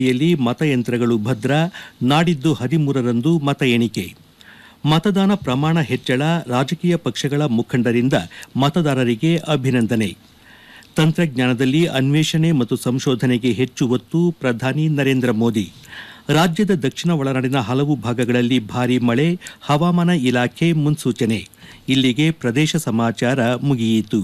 ಯಲ್ಲಿ ಮತಯಂತ್ರಗಳು ಭದ್ರ ನಾಡಿದ್ದು ಹದಿಮೂರರಂದು ಮತ ಎಣಿಕೆ ಮತದಾನ ಪ್ರಮಾಣ ಹೆಚ್ಚಳ ರಾಜಕೀಯ ಪಕ್ಷಗಳ ಮುಖಂಡರಿಂದ ಮತದಾರರಿಗೆ ಅಭಿನಂದನೆ ತಂತ್ರಜ್ಞಾನದಲ್ಲಿ ಅನ್ವೇಷಣೆ ಮತ್ತು ಸಂಶೋಧನೆಗೆ ಹೆಚ್ಚು ಒತ್ತು ಪ್ರಧಾನಿ ನರೇಂದ್ರ ಮೋದಿ ರಾಜ್ಯದ ದಕ್ಷಿಣ ಒಳನಾಡಿನ ಹಲವು ಭಾಗಗಳಲ್ಲಿ ಭಾರೀ ಮಳೆ ಹವಾಮಾನ ಇಲಾಖೆ ಮುನ್ಸೂಚನೆ ಇಲ್ಲಿಗೆ ಪ್ರದೇಶ ಸಮಾಚಾರ ಮುಗಿಯಿತು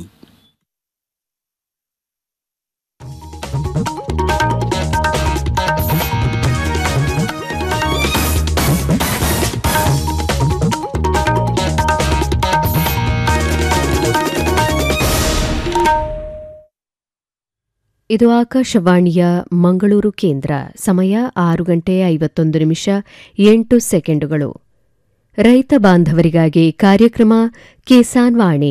ಇದು ಆಕಾಶವಾಣಿಯ ಮಂಗಳೂರು ಕೇಂದ್ರ ಸಮಯ ಆರು ಗಂಟೆ ಐವತ್ತೊಂದು ನಿಮಿಷ ಎಂಟು ಸೆಕೆಂಡುಗಳು ರೈತ ಬಾಂಧವರಿಗಾಗಿ ಕಾರ್ಯಕ್ರಮ ಕಿಸಾನ್ ವಾಣಿ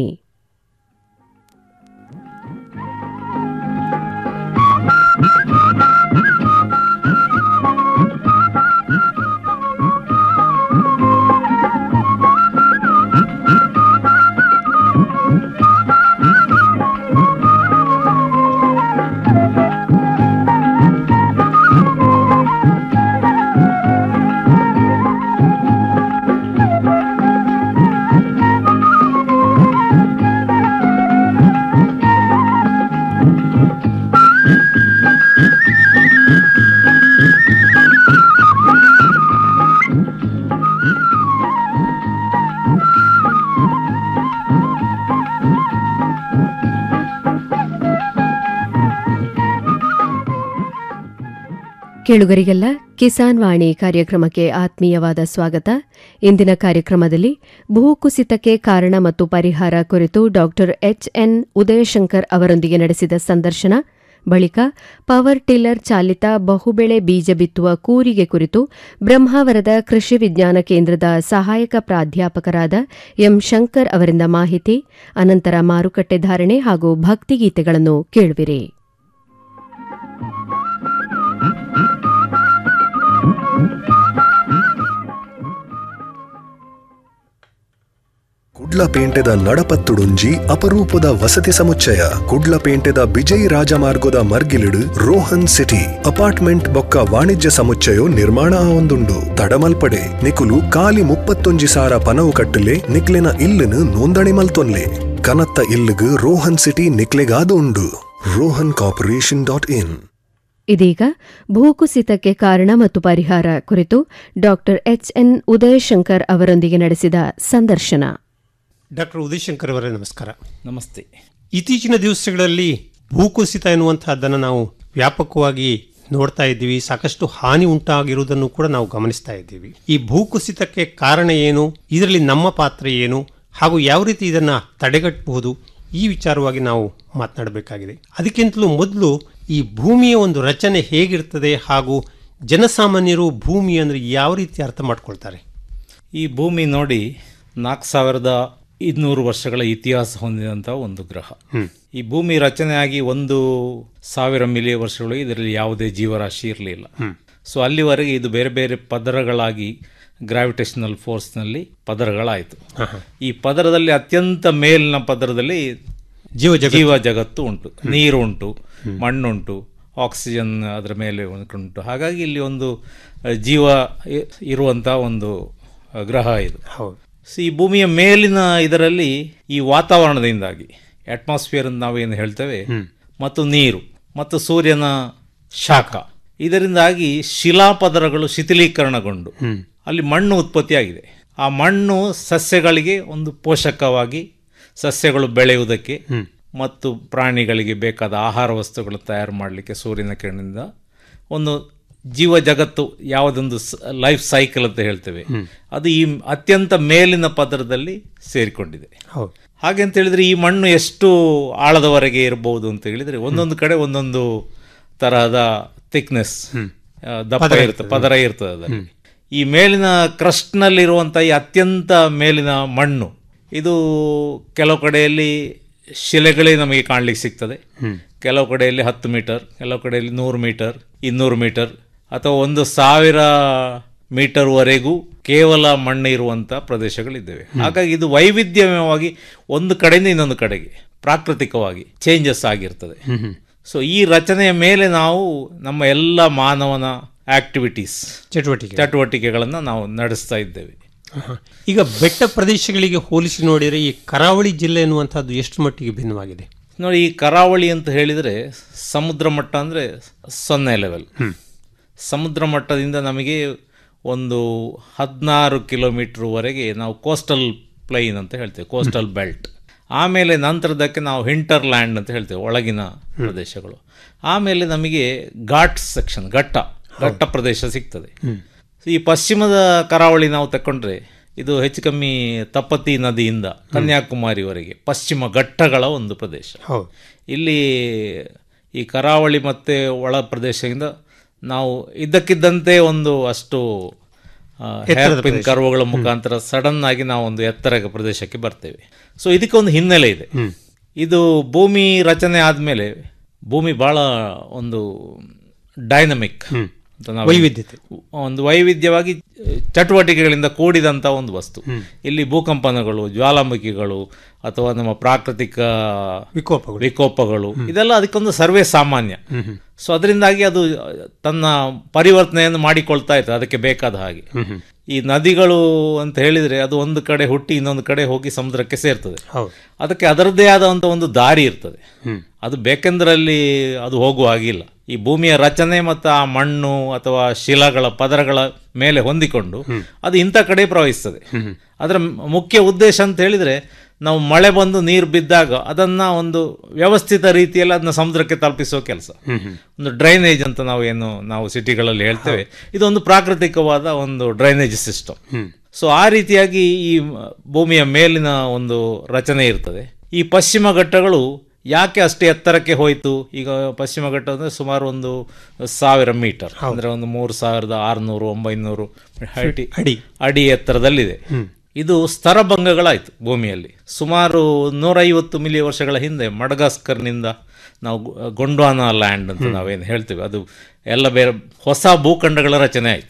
ಕೇಳುಗರಿಗೆಲ್ಲ ಕಿಸಾನ್ ವಾಣಿ ಕಾರ್ಯಕ್ರಮಕ್ಕೆ ಆತ್ಮೀಯವಾದ ಸ್ವಾಗತ ಇಂದಿನ ಕಾರ್ಯಕ್ರಮದಲ್ಲಿ ಭೂಕುಸಿತಕ್ಕೆ ಕಾರಣ ಮತ್ತು ಪರಿಹಾರ ಕುರಿತು ಡಾಕ್ಟರ್ ಎಚ್ಎನ್ ಉದಯಶಂಕರ್ ಅವರೊಂದಿಗೆ ನಡೆಸಿದ ಸಂದರ್ಶನ ಬಳಿಕ ಪವರ್ ಟಿಲ್ಲರ್ ಚಾಲಿತ ಬಹುಬೆಳೆ ಬೀಜ ಬಿತ್ತುವ ಕೂರಿಗೆ ಕುರಿತು ಬ್ರಹ್ಮಾವರದ ಕೃಷಿ ವಿಜ್ಞಾನ ಕೇಂದ್ರದ ಸಹಾಯಕ ಪ್ರಾಧ್ಯಾಪಕರಾದ ಎಂ ಶಂಕರ್ ಅವರಿಂದ ಮಾಹಿತಿ ಅನಂತರ ಮಾರುಕಟ್ಟೆ ಧಾರಣೆ ಹಾಗೂ ಭಕ್ತಿಗೀತೆಗಳನ್ನು ಕೇಳುವಿರಿ ಕುಡ್ಲಪೇಂಟೆದ ನಡಪತ್ತುಡುಂಜಿ ಅಪರೂಪದ ವಸತಿ ಸಮುಚ್ಚಯ ಕುಡ್ಲಪೇಂಟೆದ ಬಿಜೈ ರಾಜಮಾರ್ಗದ ಮರ್ಗಿಲಿಡು ರೋಹನ್ ಸಿಟಿ ಅಪಾರ್ಟ್ಮೆಂಟ್ ಬೊಕ್ಕ ವಾಣಿಜ್ಯ ಸಮುಚ್ಚಯೋ ನಿರ್ಮಾಣ ಆವೊಂದುಂಡು ತಡಮಲ್ಪಡೆ ನಿಕುಲು ಕಾಲಿ ಮುಪ್ಪತ್ತೊಂಜಿ ಸಾರ ಪನವು ಕಟ್ಟಲೆ ನಿಕ್ಲೆನ ಇಲ್ಲುನು ನೋಂದಣಿ ಮಲ್ತೊನ್ಲೆ ಕನತ್ತ ಇಲ್ಲುಗು ರೋಹನ್ ಸಿಟಿ ನಿಕ್ಲೆಗಾದ ಉಂಡು ರೋಹನ್ ಕಾರ್ಪೊರೇಷನ್ ಡಾಟ್ ಇನ್ ಇದೀಗ ಭೂಕುಸಿತಕ್ಕೆ ಕಾರಣ ಮತ್ತು ಪರಿಹಾರ ಕುರಿತು ಡಾಕ್ಟರ್ ಎಚ್ಎನ್ ಉದಯಶಂಕರ್ ಅವರೊಂದಿಗೆ ನಡೆಸಿದ ಸಂದರ್ಶನ ಡಾಕ್ಟರ್ ಉದಯಶಂಕರ್ ಅವರೇ ನಮಸ್ಕಾರ ನಮಸ್ತೆ ಇತ್ತೀಚಿನ ದಿವಸಗಳಲ್ಲಿ ಭೂಕುಸಿತ ಎನ್ನುವಂತಹದ್ದನ್ನು ನಾವು ವ್ಯಾಪಕವಾಗಿ ನೋಡ್ತಾ ಇದ್ದೀವಿ ಸಾಕಷ್ಟು ಹಾನಿ ಉಂಟಾಗಿರುವುದನ್ನು ಕೂಡ ನಾವು ಗಮನಿಸ್ತಾ ಇದ್ದೀವಿ ಈ ಭೂಕುಸಿತಕ್ಕೆ ಕಾರಣ ಏನು ಇದರಲ್ಲಿ ನಮ್ಮ ಪಾತ್ರ ಏನು ಹಾಗೂ ಯಾವ ರೀತಿ ಇದನ್ನ ತಡೆಗಟ್ಟಬಹುದು ಈ ವಿಚಾರವಾಗಿ ನಾವು ಮಾತನಾಡಬೇಕಾಗಿದೆ ಅದಕ್ಕಿಂತಲೂ ಮೊದಲು ಈ ಭೂಮಿಯ ಒಂದು ರಚನೆ ಹೇಗಿರ್ತದೆ ಹಾಗೂ ಜನಸಾಮಾನ್ಯರು ಭೂಮಿ ಅಂದರೆ ಯಾವ ರೀತಿ ಅರ್ಥ ಮಾಡ್ಕೊಳ್ತಾರೆ ಈ ಭೂಮಿ ನೋಡಿ ನಾಲ್ಕು ಸಾವಿರದ ಇನ್ನೂರು ವರ್ಷಗಳ ಇತಿಹಾಸ ಹೊಂದಿದಂಥ ಒಂದು ಗ್ರಹ ಈ ಭೂಮಿ ರಚನೆಯಾಗಿ ಒಂದು ಸಾವಿರ ಮಿಲಿಯನ್ ವರ್ಷಗಳು ಇದರಲ್ಲಿ ಯಾವುದೇ ಜೀವರಾಶಿ ಇರಲಿಲ್ಲ ಸೊ ಅಲ್ಲಿವರೆಗೆ ಇದು ಬೇರೆ ಬೇರೆ ಪದರಗಳಾಗಿ ಗ್ರಾವಿಟೇಷನಲ್ ಫೋರ್ಸ್ನಲ್ಲಿ ಪದರಗಳಾಯಿತು ಈ ಪದರದಲ್ಲಿ ಅತ್ಯಂತ ಮೇಲಿನ ಪದರದಲ್ಲಿ ಜೀವ ಜೀವ ಜಗತ್ತು ಉಂಟು ನೀರು ಉಂಟು ಮಣ್ಣುಂಟು ಆಕ್ಸಿಜನ್ ಅದರ ಮೇಲೆ ಉಂಟು ಹಾಗಾಗಿ ಇಲ್ಲಿ ಒಂದು ಅ, ಜೀವ ಇ- ಇರುವಂತಹ ಒಂದು ಅ, ಗ್ರಹ ಇದು ಹೌದು ಸೊ ಈ ಭೂಮಿಯ ಮೇಲಿನ ಇದರಲ್ಲಿ ಈ ವಾತಾವರಣದಿಂದಾಗಿ ಅಟ್ಮಾಸ್ಫಿಯರ್ ಅಂತ ನಾವೇನು ಹೇಳ್ತೇವೆ ಮತ್ತು ನೀರು ಮತ್ತು ಸೂರ್ಯನ ಶಾಖ ಇದರಿಂದಾಗಿ ಶಿಲಾಪದರಗಳು ಶಿಥಿಲೀಕರಣಗೊಂಡು ಅಲ್ಲಿ ಮಣ್ಣು ಉತ್ಪತ್ತಿಯಾಗಿದೆ ಆ ಮಣ್ಣು ಸಸ್ಯಗಳಿಗೆ ಒಂದು ಪೋಷಕವಾಗಿ ಸಸ್ಯಗಳು ಬೆಳೆಯುವುದಕ್ಕೆ ಮತ್ತು ಪ್ರಾಣಿಗಳಿಗೆ ಬೇಕಾದ ಆಹಾರ ವಸ್ತುಗಳು ತಯಾರು ಮಾಡಲಿಕ್ಕೆ ಸೂರ್ಯನ ಕಿರಣದಿಂದ ಒಂದು ಜೀವ ಜಗತ್ತು ಯಾವುದೊಂದು ಲೈಫ್ ಸೈಕಲ್ ಅಂತ ಹೇಳ್ತೇವೆ ಅದು ಈ ಅತ್ಯಂತ ಮೇಲಿನ ಪದರದಲ್ಲಿ ಸೇರಿಕೊಂಡಿದೆ ಹೌದು ಹಾಗೆ ಅಂತ ಹೇಳಿದ್ರೆ ಈ ಮಣ್ಣು ಎಷ್ಟು ಆಳದವರೆಗೆ ಇರಬಹುದು ಅಂತ ಹೇಳಿದ್ರೆ ಒಂದೊಂದು ಕಡೆ ಒಂದೊಂದು ತರಹದ ಥಿಕ್ನೆಸ್ ದಪ್ಪ ಇರ್ತದೆ ಪದರ ಇರ್ತದೆ ಅದರಲ್ಲಿ ಈ ಮೇಲಿನ ಕ್ರಸ್ಟ್ನಲ್ಲಿರುವಂಥ ಈ ಅತ್ಯಂತ ಮೇಲಿನ ಮಣ್ಣು ಇದು ಕೆಲವು ಕಡೆಯಲ್ಲಿ ಶಿಲೆಗಳೇ ನಮಗೆ ಕಾಣಲಿಕ್ಕೆ ಸಿಗ್ತದೆ ಕೆಲವು ಕಡೆಯಲ್ಲಿ ಹತ್ತು ಮೀಟರ್ ಕೆಲವು ಕಡೆಯಲ್ಲಿ ನೂರು ಮೀಟರ್ ಇನ್ನೂರು ಮೀಟರ್ ಅಥವಾ ಒಂದು ಸಾವಿರ ಮೀಟರ್ವರೆಗೂ ಕೇವಲ ಮಣ್ಣು ಇರುವಂಥ ಪ್ರದೇಶಗಳಿದ್ದೇವೆ ಹಾಗಾಗಿ ಇದು ವೈವಿಧ್ಯಮಯವಾಗಿ ಒಂದು ಕಡೆಯಿಂದ ಇನ್ನೊಂದು ಕಡೆಗೆ ಪ್ರಾಕೃತಿಕವಾಗಿ ಚೇಂಜಸ್ ಆಗಿರ್ತದೆ ಸೊ ಈ ರಚನೆಯ ಮೇಲೆ ನಾವು ನಮ್ಮ ಎಲ್ಲ ಮಾನವನ ಆಕ್ಟಿವಿಟೀಸ್ ಚಟುವಟಿಕೆ ಚಟುವಟಿಕೆಗಳನ್ನು ನಾವು ನಡೆಸ್ತಾ ಇದ್ದೇವೆ ಆಹಾ. ಈಗ ಬೆಟ್ಟ ಪ್ರದೇಶಗಳಿಗೆ ಹೋಲಿಸಿ ನೋಡಿದರೆ ಈ ಕರಾವಳಿ ಜಿಲ್ಲೆ ಎನ್ನುವಂಥದ್ದು ಎಷ್ಟು ಮಟ್ಟಿಗೆ ಭಿನ್ನವಾಗಿದೆ ನೋಡಿ ಈ ಕರಾವಳಿ ಅಂತ ಹೇಳಿದರೆ ಸಮುದ್ರ ಮಟ್ಟ ಅಂದರೆ ಸೊನ್ನೆ ಲೆವೆಲ್ ಸಮುದ್ರ ಮಟ್ಟದಿಂದ ನಮಗೆ ಒಂದು ಹದಿನಾರು ಕಿಲೋಮೀಟ್ರ್ವರೆಗೆ ನಾವು ಕೋಸ್ಟಲ್ ಪ್ಲೈನ್ ಅಂತ ಹೇಳ್ತೇವೆ ಕೋಸ್ಟಲ್ ಬೆಲ್ಟ್ ಆಮೇಲೆ ನಂತರದಕ್ಕೆ ನಾವು ಹಿಂಟರ್ ಲ್ಯಾಂಡ್ ಅಂತ ಹೇಳ್ತೇವೆ ಒಳಗಿನ ಪ್ರದೇಶಗಳು ಆಮೇಲೆ ನಮಗೆ ಘಾಟ್ ಸೆಕ್ಷನ್ ಘಟ್ಟ ಘಟ್ಟ ಪ್ರದೇಶ ಸಿಗ್ತದೆ ಈ ಪಶ್ಚಿಮದ ಕರಾವಳಿ ನಾವು ತಕೊಂಡ್ರೆ ಇದು ಹೆಚ್ಚು ಕಮ್ಮಿ ತಪತಿ ನದಿಯಿಂದ ಕನ್ಯಾಕುಮಾರಿವರೆಗೆ ಪಶ್ಚಿಮ ಘಟ್ಟಗಳ ಒಂದು ಪ್ರದೇಶ ಹೌದು ಇಲ್ಲಿ ಈ ಕರಾವಳಿ ಮತ್ತು ಒಳ ಪ್ರದೇಶದಿಂದ ನಾವು ಇದ್ದಕ್ಕಿದ್ದಂತೆ ಒಂದು ಅಷ್ಟು ಪಿನ್ ಕರ್ವಗಳ ಮುಖಾಂತರ ಸಡನ್ ಆಗಿ ನಾವು ಒಂದು ಎತ್ತರ ಪ್ರದೇಶಕ್ಕೆ ಬರ್ತೇವೆ ಸೊ ಇದಕ್ಕೆ ಒಂದು ಹಿನ್ನೆಲೆ ಇದೆ ಇದು ಭೂಮಿ ರಚನೆ ಆದಮೇಲೆ ಭೂಮಿ ಬಹಳ ಒಂದು ಡೈನಮಿಕ್ ಅಂತ ನಾವು ವೈವಿಧ್ಯತೆ. ಒಂದು ವೈವಿಧ್ಯವಾಗಿ ಚಟುವಟಿಕೆಗಳಿಂದ ಕೂಡಿದಂಥ ಒಂದು ವಸ್ತು ಇಲ್ಲಿ ಭೂಕಂಪನಗಳು ಜ್ವಾಲಾಮುಖಿಗಳು ಅಥವಾ ನಮ್ಮ ಪ್ರಾಕೃತಿಕ ವಿಕೋಪಗಳು ವಿಕೋಪಗಳು ಇದೆಲ್ಲ ಅದಕ್ಕೊಂದು ಸರ್ವೇ ಸಾಮಾನ್ಯ ಸೊ ಅದರಿಂದಾಗಿ ಅದು ತನ್ನ ಪರಿವರ್ತನೆಯನ್ನು ಮಾಡಿಕೊಳ್ತಾ ಇರ್ತದೆ ಅದಕ್ಕೆ ಬೇಕಾದ ಹಾಗೆ ಈ ನದಿಗಳು ಅಂತ ಹೇಳಿದ್ರೆ ಅದು ಒಂದು ಕಡೆ ಹುಟ್ಟಿ ಇನ್ನೊಂದು ಕಡೆ ಹೋಗಿ ಸಮುದ್ರಕ್ಕೆ ಸೇರ್ತದೆ ಹೌದು ಅದಕ್ಕೆ ಅದರದ್ದೇ ಆದಂಥ ಒಂದು ದಾರಿ ಇರ್ತದೆ ಅದು ಬೇಕೆಂದರಲ್ಲಿ ಅದು ಹೋಗುವ ಹಾಗಿಲ್ಲ ಈ ಭೂಮಿಯ ರಚನೆ ಮತ್ತು ಆ ಮಣ್ಣು ಅಥವಾ ಶಿಲಾಗಳ ಪದರಗಳ ಮೇಲೆ ಹೊಂದಿಕೊಂಡು ಅದು ಇಂಥ ಕಡೆ ಪ್ರವಹಿಸ್ತದೆ ಅದರ ಮುಖ್ಯ ಉದ್ದೇಶ ಅಂತ ಹೇಳಿದ್ರೆ ನಾವು ಮಳೆ ಬಂದು ನೀರು ಬಿದ್ದಾಗ ಅದನ್ನ ಒಂದು ವ್ಯವಸ್ಥಿತ ರೀತಿಯಲ್ಲಿ ಅದನ್ನ ಸಮುದ್ರಕ್ಕೆ ತಲುಪಿಸುವ ಕೆಲಸ ಒಂದು ಡ್ರೈನೇಜ್ ಅಂತ ನಾವು ಏನು ನಾವು ಸಿಟಿಗಳಲ್ಲಿ ಹೇಳ್ತೇವೆ ಇದೊಂದು ಪ್ರಾಕೃತಿಕವಾದ ಒಂದು ಡ್ರೈನೇಜ್ ಸಿಸ್ಟಮ್ ಸೊ ಆ ರೀತಿಯಾಗಿ ಈ ಭೂಮಿಯ ಮೇಲಿನ ಒಂದು ರಚನೆ ಇರ್ತದೆ ಈ ಪಶ್ಚಿಮ ಘಟ್ಟಗಳು ಯಾಕೆ ಅಷ್ಟೇ ಎತ್ತರಕ್ಕೆ ಹೋಯಿತು ಈಗ ಪಶ್ಚಿಮ ಘಟ್ಟ ಅಂದರೆ ಸುಮಾರು ಒಂದು ಸಾವಿರ ಮೀಟರ್ ಅಂದರೆ ಒಂದು ಮೂರು ಸಾವಿರದ ಆರುನೂರು ಒಂಬೈನೂರು ಅಡಿ ಅಡಿ. ಅಡಿ ಎತ್ತರದಲ್ಲಿದೆ ಇದು ಸ್ತರಭಂಗಗಳಾಯಿತು ಭೂಮಿಯಲ್ಲಿ ಸುಮಾರು ನೂರೈವತ್ತು ಮಿಲಿಯನ್ ವರ್ಷಗಳ ಹಿಂದೆ ಮಡಗಾಸ್ಕರ್ನಿಂದ ನಾವು ಗೊ- ಗೊಂಡ್ವಾನ ಲ್ಯಾಂಡ್ ಅಂತ ನಾವೇನು ಹೇಳ್ತೀವಿ ಅದು ಎಲ್ಲ ಬೇರೆ ಹೊಸ ಭೂಖಂಡಗಳ ರಚನೆ ಆಯಿತು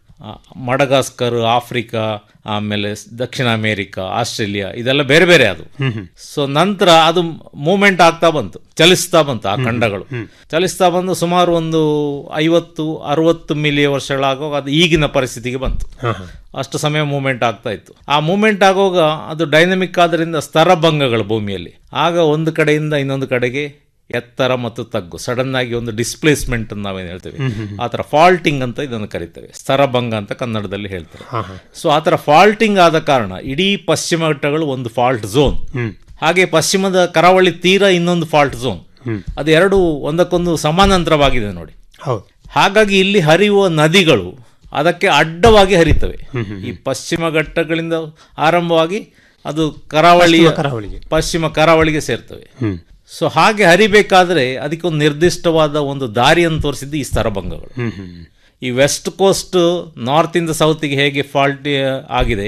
ಮಡಗಾಸ್ಕರ್ ಆಫ್ರಿಕಾ ಆಮೇಲೆ ಸ್- ದಕ್ಷಿಣ ಅಮೇರಿಕಾ ಆಸ್ಟ್ರೇಲಿಯಾ ಇದೆಲ್ಲ ಬೇರೆ ಬೇರೆ ಅದು ಸೊ ನಂತರ ಅದು ಮೂವ್ಮೆಂಟ್ ಆಗ್ತಾ ಬಂತು ಚಲಿಸ್ತಾ ಬಂತು ಆ ಖಂಡಗಳು ಚಲಿಸ್ತಾ ಬಂದು ಸುಮಾರು ಒಂದು ಐವತ್ತು ಅರವತ್ತು ಮಿಲಿಯನ್ ವರ್ಷಗಳಾಗುವಾಗ ಅದು ಈಗಿನ ಪರಿಸ್ಥಿತಿಗೆ ಬಂತು ಅಷ್ಟು ಸಮಯ ಮೂವ್ಮೆಂಟ್ ಆಗ್ತಾ ಇತ್ತು ಆ ಮೂವ್ಮೆಂಟ್ ಆಗುವಾಗ ಅದು ಡೈನಮಿಕ್ ಆದ್ರಿಂದ ಸ್ತರಭಂಗಗಳು ಭೂಮಿಯಲ್ಲಿ ಆಗ ಒಂದು ಕಡೆಯಿಂದ ಇನ್ನೊಂದು ಕಡೆಗೆ ಎತ್ತರ ಮತ್ತು ತಗ್ಗು ಸಡನ್ ಆಗಿ ಒಂದು ಡಿಸ್ಪ್ಲೇಸ್ಮೆಂಟ್ ಅಂತ ನಾವೇನು ಹೇಳ್ತೇವೆ ಆ ಥರ ಫಾಲ್ಟಿಂಗ್ ಅಂತ ಇದನ್ನು ಕರಿತೇವೆ ಸ್ತರಭಂಗ ಅಂತ ಕನ್ನಡದಲ್ಲಿ ಹೇಳ್ತಾರೆ ಸೊ ಆ ಥರ ಫಾಲ್ಟಿಂಗ್ ಆದ ಕಾರಣ ಇಡೀ ಪಶ್ಚಿಮ ಘಟ್ಟಗಳು ಒಂದು ಫಾಲ್ಟ್ ಝೋನ್ ಹಾಗೆ ಪಶ್ಚಿಮದ ಕರಾವಳಿ ತೀರ ಇನ್ನೊಂದು ಫಾಲ್ಟ್ ಝೋನ್ ಅದು ಎರಡು ಒಂದಕ್ಕೊಂದು ಸಮಾನಾಂತರವಾಗಿದೆ ನೋಡಿ ಹೌದು ಹಾಗಾಗಿ ಇಲ್ಲಿ ಹರಿಯುವ ನದಿಗಳು ಅದಕ್ಕೆ ಅಡ್ಡವಾಗಿ ಹರಿತವೆ ಈ ಪಶ್ಚಿಮ ಘಟ್ಟಗಳಿಂದ ಆರಂಭವಾಗಿ ಅದು ಕರಾವಳಿ ಕರಾವಳಿಗೆ. ಪಶ್ಚಿಮ ಕರಾವಳಿಗೆ ಸೇರ್ತವೆ ಸೊ ಹಾಗೆ ಹರಿಬೇಕಾದ್ರೆ ಅದಕ್ಕೆ ಒಂದು ನಿರ್ದಿಷ್ಟವಾದ ಒಂದು ದಾರಿಯನ್ನು ತೋರಿಸಿದ್ದು ಈ ಸ್ತರಭಂಗಗಳು ಈ ವೆಸ್ಟ್ ಕೋಸ್ಟ್ ನಾರ್ತ್ ಇಂದ ಸೌತಿಗೆ ಹೇಗೆ ಫಾಲ್ಟ್ ಆಗಿದೆ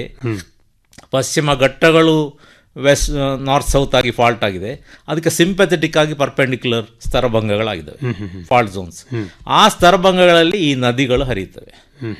ಪಶ್ಚಿಮ ಘಟ್ಟಗಳು ವೆಸ್ಟ್ ನಾರ್ತ್ ಸೌತ್ ಆಗಿ ಫಾಲ್ಟ್ ಆಗಿದೆ ಅದಕ್ಕೆ ಸಿಂಪಥೆಟಿಕ್ ಆಗಿ ಪರ್ಪೆಂಡಿಕ್ಯುಲರ್ ಸ್ತರಭಂಗಗಳಾಗಿದ್ದಾವೆ ಫಾಲ್ಟ್ ಝೋನ್ಸ್ ಆ ಸ್ತರಭಂಗಗಳಲ್ಲಿ ಈ ನದಿಗಳು ಹರಿಯುತ್ತವೆ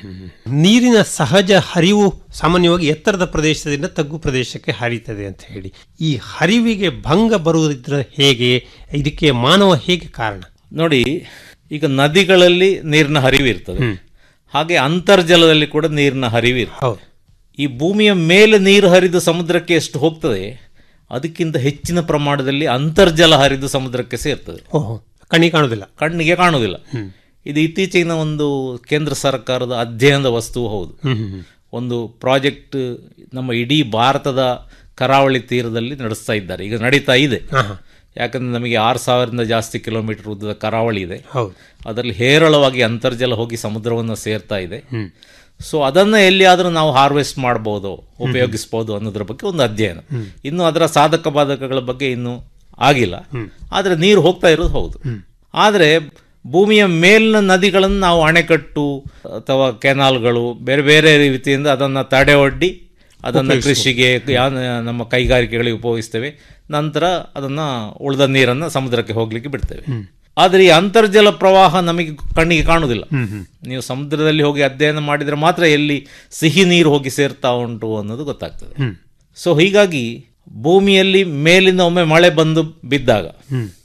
ನೀರಿನ ಸಹಜ ಹರಿವು ಸಾಮಾನ್ಯವಾಗಿ ಎತ್ತರದ ಪ್ರದೇಶದಿಂದ ತಗ್ಗು ಪ್ರದೇಶಕ್ಕೆ ಹರಿತದೆ ಅಂತ ಹೇಳಿ ಈ ಹರಿವಿಗೆ ಭಂಗ ಬರುವುದಿದ್ರೆ ಹೇಗೆ ಇದಕ್ಕೆ ಮಾನವ ಹೇಗೆ ಕಾರಣ ನೋಡಿ ಈಗ ನದಿಗಳಲ್ಲಿ ನೀರಿನ ಹರಿವು ಇರ್ತದೆ ಹಾಗೆ ಅಂತರ್ಜಲದಲ್ಲಿ ಕೂಡ ನೀರಿನ ಹರಿವು ಇರ್ತದೆ ಹೌದು ಈ ಭೂಮಿಯ ಮೇಲೆ ನೀರು ಹರಿದು ಸಮುದ್ರಕ್ಕೆ ಎಷ್ಟು ಹೋಗ್ತದೆ ಅದಕ್ಕಿಂತ ಹೆಚ್ಚಿನ ಪ್ರಮಾಣದಲ್ಲಿ ಅಂತರ್ಜಲ ಹರಿದು ಸಮುದ್ರಕ್ಕೆ ಸೇರ್ತದೆ ಓಹೋ ಕಣ್ಣಿ ಕಾಣುವುದಿಲ್ಲ ಕಣ್ಣಿಗೆ ಕಾಣುವುದಿಲ್ಲ ಇದು ಇತ್ತೀಚಿನ ಒಂದು ಕೇಂದ್ರ ಸರ್ಕಾರದ ಅಧ್ಯಯನದ ವಸ್ತುವು ಹೌದು ಒಂದು ಪ್ರಾಜೆಕ್ಟ್ ನಮ್ಮ ಇಡೀ ಭಾರತದ ಕರಾವಳಿ ತೀರದಲ್ಲಿ ನಡೆಸ್ತಾ ಇದ್ದಾರೆ ಈಗ ನಡೀತಾ ಇದೆ ಯಾಕಂದ್ರೆ ನಮಗೆ ಆರು ಸಾವಿರದಿಂದ ಜಾಸ್ತಿ ಕಿಲೋಮೀಟರ್ ಉದ್ದದ ಕರಾವಳಿ ಇದೆ ಹೌದು ಅದರಲ್ಲಿ ಹೇರಳವಾಗಿ ಅಂತರ್ಜಲ ಹೋಗಿ ಸಮುದ್ರವನ್ನು ಸೇರ್ತಾ ಇದೆ ಸೊ ಅದನ್ನು ಎಲ್ಲಿಯಾದರೂ ನಾವು ಹಾರ್ವೆಸ್ಟ್ ಮಾಡ್ಬೋದು ಉಪಯೋಗಿಸ್ಬೋದು ಅನ್ನೋದ್ರ ಬಗ್ಗೆ ಒಂದು ಅಧ್ಯಯನ ಇನ್ನು ಅದರ ಸಾಧಕ ಬಾಧಕಗಳ ಬಗ್ಗೆ ಇನ್ನೂ ಆಗಿಲ್ಲ ಆದರೆ ನೀರು ಹೋಗ್ತಾ ಇರೋದು ಹೌದು ಆದರೆ ಭೂಮಿಯ ಮೇಲಿನ ನದಿಗಳನ್ನು ನಾವು ಅಣೆಕಟ್ಟು ಅಥವಾ ಕೆನಾಲ್ಗಳು ಬೇರೆ ಬೇರೆ ರೀತಿಯಿಂದ ಅದನ್ನು ತಡೆ ಒಡ್ಡಿ ಅದನ್ನು ಕೃಷಿಗೆ ಯಾ- ನಮ್ಮ ಕೈಗಾರಿಕೆಗಳಿಗೆ ಉಪಯೋಗಿಸ್ತೇವೆ ನಂತರ ಅದನ್ನು ಉಳಿದ ನೀರನ್ನು ಸಮುದ್ರಕ್ಕೆ ಹೋಗ್ಲಿಕ್ಕೆ ಬಿಡ್ತೇವೆ ಆದರೆ ಈ ಅಂತರ್ಜಲ ಪ್ರವಾಹ ನಮಗೆ ಕಣ್ಣಿಗೆ ಕಾಣುವುದಿಲ್ಲ ನೀವು ಸಮುದ್ರದಲ್ಲಿ ಹೋಗಿ ಅಧ್ಯಯನ ಮಾಡಿದರೆ ಮಾತ್ರ ಎಲ್ಲಿ ಸಿಹಿ ನೀರು ಹೋಗಿ ಸೇರ್ತಾ ಉಂಟು ಅನ್ನೋದು ಗೊತ್ತಾಗ್ತದೆ ಸೊ ಹೀಗಾಗಿ ಭೂಮಿಯಲ್ಲಿ ಮೇಲಿಂದ ಒಮ್ಮೆ ಮಳೆ ಬಂದು ಬಿದ್ದಾಗ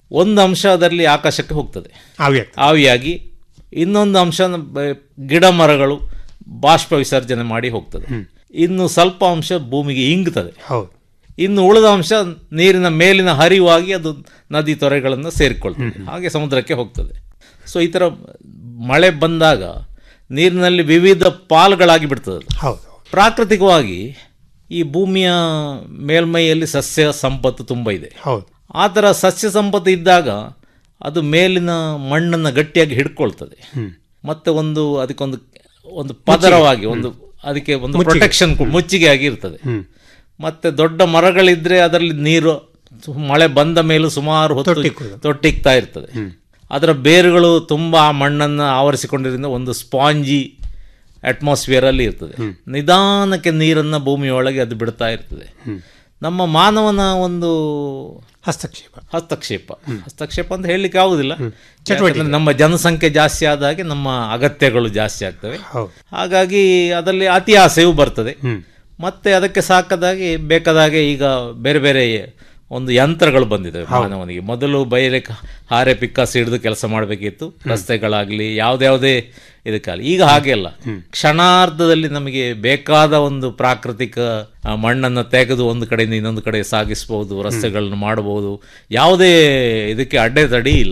ಒಂದು ಅಂಶ ಅದರಲ್ಲಿ ಆಕಾಶಕ್ಕೆ ಹೋಗ್ತದೆ ಆವಿಯಾಗ್ತದೆ ಆವಿಯಾಗಿ ಇನ್ನೊಂದು ಅಂಶ ಬ- ಗಿಡ ಮರಗಳು ಬಾಷ್ಪ ವಿಸರ್ಜನೆ ಮಾಡಿ ಹೋಗ್ತದೆ ಇನ್ನು ಸ್ವಲ್ಪ ಅಂಶ ಭೂಮಿಗೆ ಇಂಗ್ತದೆ ಹೌದು ಇನ್ನು ಉಳಿದ ಅಂಶ ನೀರಿನ ಮೇಲಿನ ಹರಿವಾಗಿ ಅದು ನದಿ ತೊರೆಗಳನ್ನು ಸೇರಿಕೊಳ್ತದೆ ಹಾಗೆ ಸಮುದ್ರಕ್ಕೆ ಹೋಗ್ತದೆ ಸೊ ಈ ಥರ ಮಳೆ ಬಂದಾಗ ನೀರಿನಲ್ಲಿ ವಿವಿಧ ಪಾಲುಗಳಾಗಿ ಬಿಡ್ತದೆ ಅದು. ಹೌದು ಪ್ರಾಕೃತಿಕವಾಗಿ ಈ ಭೂಮಿಯ ಮೇಲ್ಮೈಯಲ್ಲಿ ಸಸ್ಯ ಸಂಪತ್ತು ತುಂಬ ಇದೆ ಹೌದು ಆ ಥರ ಸಸ್ಯ ಸಂಪತ್ತು ಇದ್ದಾಗ ಅದು ಮೇಲಿನ ಮಣ್ಣನ್ನು ಗಟ್ಟಿಯಾಗಿ ಹಿಡ್ಕೊಳ್ತದೆ ಮತ್ತೆ ಒಂದು ಅದಕ್ಕೊಂದು ಒಂದು ಪದರವಾಗಿ ಒಂದು ಅದಕ್ಕೆ ಒಂದು ಪ್ರೊಟೆಕ್ಷನ್ ಮುಚ್ಚಿಗೆ ಆಗಿ ಇರ್ತದೆ ಮತ್ತೆ ದೊಡ್ಡ ಮರಗಳಿದ್ರೆ ಅದರಲ್ಲಿ ನೀರು ಸು- ಮಳೆ ಬಂದ ಮೇಲೂ ಸುಮಾರು ಹೊತ್ತು ತೊಟ್ಟಿಕ್ಕುವುದು. ತೊಟ್ಟಿಕ್ತಾ ಇರ್ತದೆ ಅದರ ಬೇರುಗಳು ತುಂಬ ಆ ಮಣ್ಣನ್ನು ಆವರಿಸಿಕೊಂಡಿರೋದ್ರಿಂದ ಒಂದು ಸ್ಪಾಂಜಿ ಅಟ್ಮಾಸ್ಫಿಯರ್ ಅಲ್ಲಿ ಇರ್ತದೆ ನಿಧಾನಕ್ಕೆ ನೀರನ್ನು ಭೂಮಿಯೊಳಗೆ ಅದು ಬಿಡ್ತಾ ಇರ್ತದೆ ನಮ್ಮ ಮಾನವನ ಒಂದು ಹಸ್ತಕ್ಷೇಪ ಹಸ್ತಕ್ಷೇಪ ಹಸ್ತಕ್ಷೇಪ ಅಂತ ಹೇಳಲಿಕ್ಕೆ ಆಗುದಿಲ್ಲ ಯಾಕಂದ್ರೆ ನಮ್ಮ ಜನಸಂಖ್ಯೆ ಜಾಸ್ತಿ ಆದ ಹಾಗೆ ನಮ್ಮ ಅಗತ್ಯಗಳು ಜಾಸ್ತಿ ಆಗ್ತವೆ ಹೌದು ಹಾಗಾಗಿ ಅದರಲ್ಲಿ ಅತಿ ಆಸೆಯೂ ಬರ್ತದೆ ಮತ್ತೆ ಅದಕ್ಕೆ ಸಾಕದಾಗಿ ಬೇಕಾದಾಗೆ ಈಗ ಬೇರೆ ಬೇರೆ ಒಂದು ಯಂತ್ರಗಳು ಬಂದಿದೆ ಮಾನವನಿಗೆ ಮೊದಲು ಬಯಲೆ ಕ- ಹಾರೆ ಪಿಕ್ಕಾಸಿ ಹಿಡಿದು ಕೆಲಸ ಮಾಡಬೇಕಿತ್ತು ರಸ್ತೆಗಳಾಗಲಿ ಯಾವುದ್ಯಾವುದೇ ಇದಕ್ಕಾಗಲಿ ಈಗ ಹಾಗೆ ಅಲ್ಲ ಕ್ಷಣಾರ್ಧದಲ್ಲಿ ನಮಗೆ ಬೇಕಾದ ಒಂದು ಪ್ರಾಕೃತಿಕ ಆ, ಮಣ್ಣನ್ನು ತೆಗೆದು ಒಂದು ಕಡೆಯಿಂದ ಇನ್ನೊಂದು ಕಡೆ ಸಾಗಿಸಬಹುದು ರಸ್ತೆಗಳನ್ನು ಮಾಡಬಹುದು ಯಾವುದೇ ಇದಕ್ಕೆ ಅಡ್ಡೆತಡಿ ಇಲ್ಲ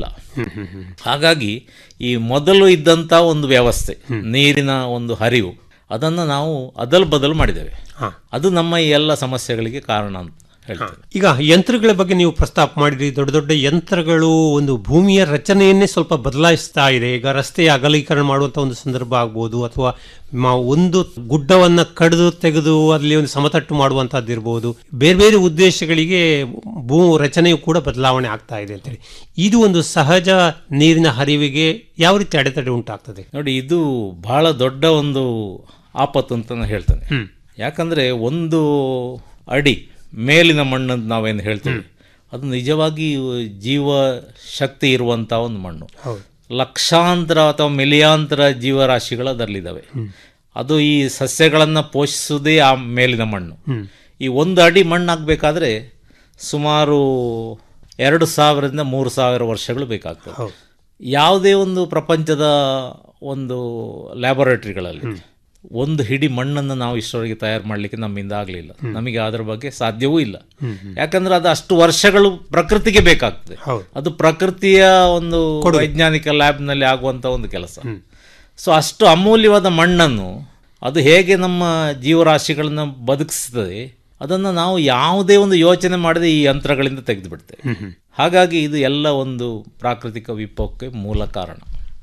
ಹಾಗಾಗಿ ಈ ಮೊದಲು ಇದ್ದಂಥ ಒಂದು ವ್ಯವಸ್ಥೆ ನೀರಿನ ಒಂದು ಹರಿವು ಅದನ್ನು ನಾವು ಅದಲು ಬದಲು ಮಾಡಿದ್ದೇವೆ ಹಾ. ಅದು ನಮ್ಮ ಈ ಎಲ್ಲ ಸಮಸ್ಯೆಗಳಿಗೆ ಕಾರಣ ಅಂತ ಹೇಳ್ತೇವೆ ಈಗ ಯಂತ್ರಗಳ ಬಗ್ಗೆ ನೀವು ಪ್ರಸ್ತಾಪ ಮಾಡಿದ್ರಿ ದೊಡ್ಡ ದೊಡ್ಡ ಯಂತ್ರಗಳು ಒಂದು ಭೂಮಿಯ ರಚನೆಯನ್ನೇ ಸ್ವಲ್ಪ ಬದಲಾಯಿಸ್ತಾ ಇದೆ ಈಗ ರಸ್ತೆಯ ಅಗಲೀಕರಣ ಮಾಡುವಂತ ಒಂದು ಸಂದರ್ಭ ಆಗ್ಬೋದು ಅಥವಾ ಮ- ಒಂದು ಗುಡ್ಡವನ್ನ ಕಡಿದು ತೆಗೆದು ಅಲ್ಲಿ ಒಂದು ಸಮತಟ್ಟು ಮಾಡುವಂತಹದ್ದು ಇರ್ಬೋದು ಬೇರೆ ಬೇರೆ ಉದ್ದೇಶಗಳಿಗೆ ಭೂ ರಚನೆಯು ಕೂಡ ಬದಲಾವಣೆ ಆಗ್ತಾ ಇದೆ ಅಂತೇಳಿ ಇದು ಒಂದು ಸಹಜ ನೀರಿನ ಹರಿವಿಗೆ ಯಾವ ರೀತಿ ಅಡೆತಡೆ ಉಂಟಾಗ್ತದೆ ನೋಡಿ ಇದು ಬಹಳ ದೊಡ್ಡ ಒಂದು ಆಪತ್ತು ಅಂತ ನಾನು ಹೇಳ್ತೇನೆ ಯಾಕಂದ್ರೆ ಒಂದು ಅಡಿ ಮೇಲಿನ ಮಣ್ಣು ಅಂತ ನಾವೇನು ಹೇಳ್ತೇವೆ ಅದು ನಿಜವಾಗಿ ಜೀವ ಶಕ್ತಿ ಇರುವಂಥ ಒಂದು ಮಣ್ಣು ಲಕ್ಷಾಂತರ ಅಥವಾ ಮಿಲಿಯಾಂತರ ಜೀವರಾಶಿಗಳು ಅದರಲ್ಲಿದ್ದಾವೆ ಅದು ಈ ಸಸ್ಯಗಳನ್ನು ಪೋಷಿಸುವುದೇ ಆ ಮೇಲಿನ ಮಣ್ಣು ಈ ಒಂದು ಅಡಿ ಮಣ್ಣು ಆಗಬೇಕಾದ್ರೆ ಸುಮಾರು ಎರಡು ಸಾವಿರದಿಂದ ಮೂರು ಸಾವಿರ ವರ್ಷಗಳು ಬೇಕಾಗ್ತದೆ ಯಾವುದೇ ಒಂದು ಪ್ರಪಂಚದ ಒಂದು ಲ್ಯಾಬೊರೇಟರಿಗಳಲ್ಲಿ ಒಂದು ಹಿಡಿ ಮಣ್ಣನ್ನು ನಾವು ಇಷ್ಟರವರೆಗೆ ತಯಾರು ಮಾಡಲಿಕ್ಕೆ ನಮ್ಮಿಂದ ಆಗಲಿಲ್ಲ ನಮಗೆ ಅದರ ಬಗ್ಗೆ ಸಾಧ್ಯವೂ ಇಲ್ಲ ಯಾಕಂದ್ರೆ ಅದು ಅಷ್ಟು ವರ್ಷಗಳು ಪ್ರಕೃತಿಗೆ ಬೇಕಾಗ್ತದೆ ಅದು ಪ್ರಕೃತಿಯ ಒಂದು ವೈಜ್ಞಾನಿಕ ಲ್ಯಾಬ್ನಲ್ಲಿ ಆಗುವಂಥ ಒಂದು ಕೆಲಸ ಸೊ ಅಷ್ಟು ಅಮೂಲ್ಯವಾದ ಮಣ್ಣನ್ನು ಅದು ಹೇಗೆ ನಮ್ಮ ಜೀವರಾಶಿಗಳನ್ನ ಬದುಕಿಸ್ತದೆ ಅದನ್ನು ನಾವು ಯಾವುದೇ ಒಂದು ಯೋಚನೆ ಮಾಡದೆ ಈ ಯಂತ್ರಗಳಿಂದ ತೆಗೆದು ಬಿಡ್ತೇವೆ ಹಾಗಾಗಿ ಇದು ಎಲ್ಲ ಒಂದು ಪ್ರಾಕೃತಿಕ ವಿಪಕ್ಕೆ ಮೂಲ ಕಾರಣ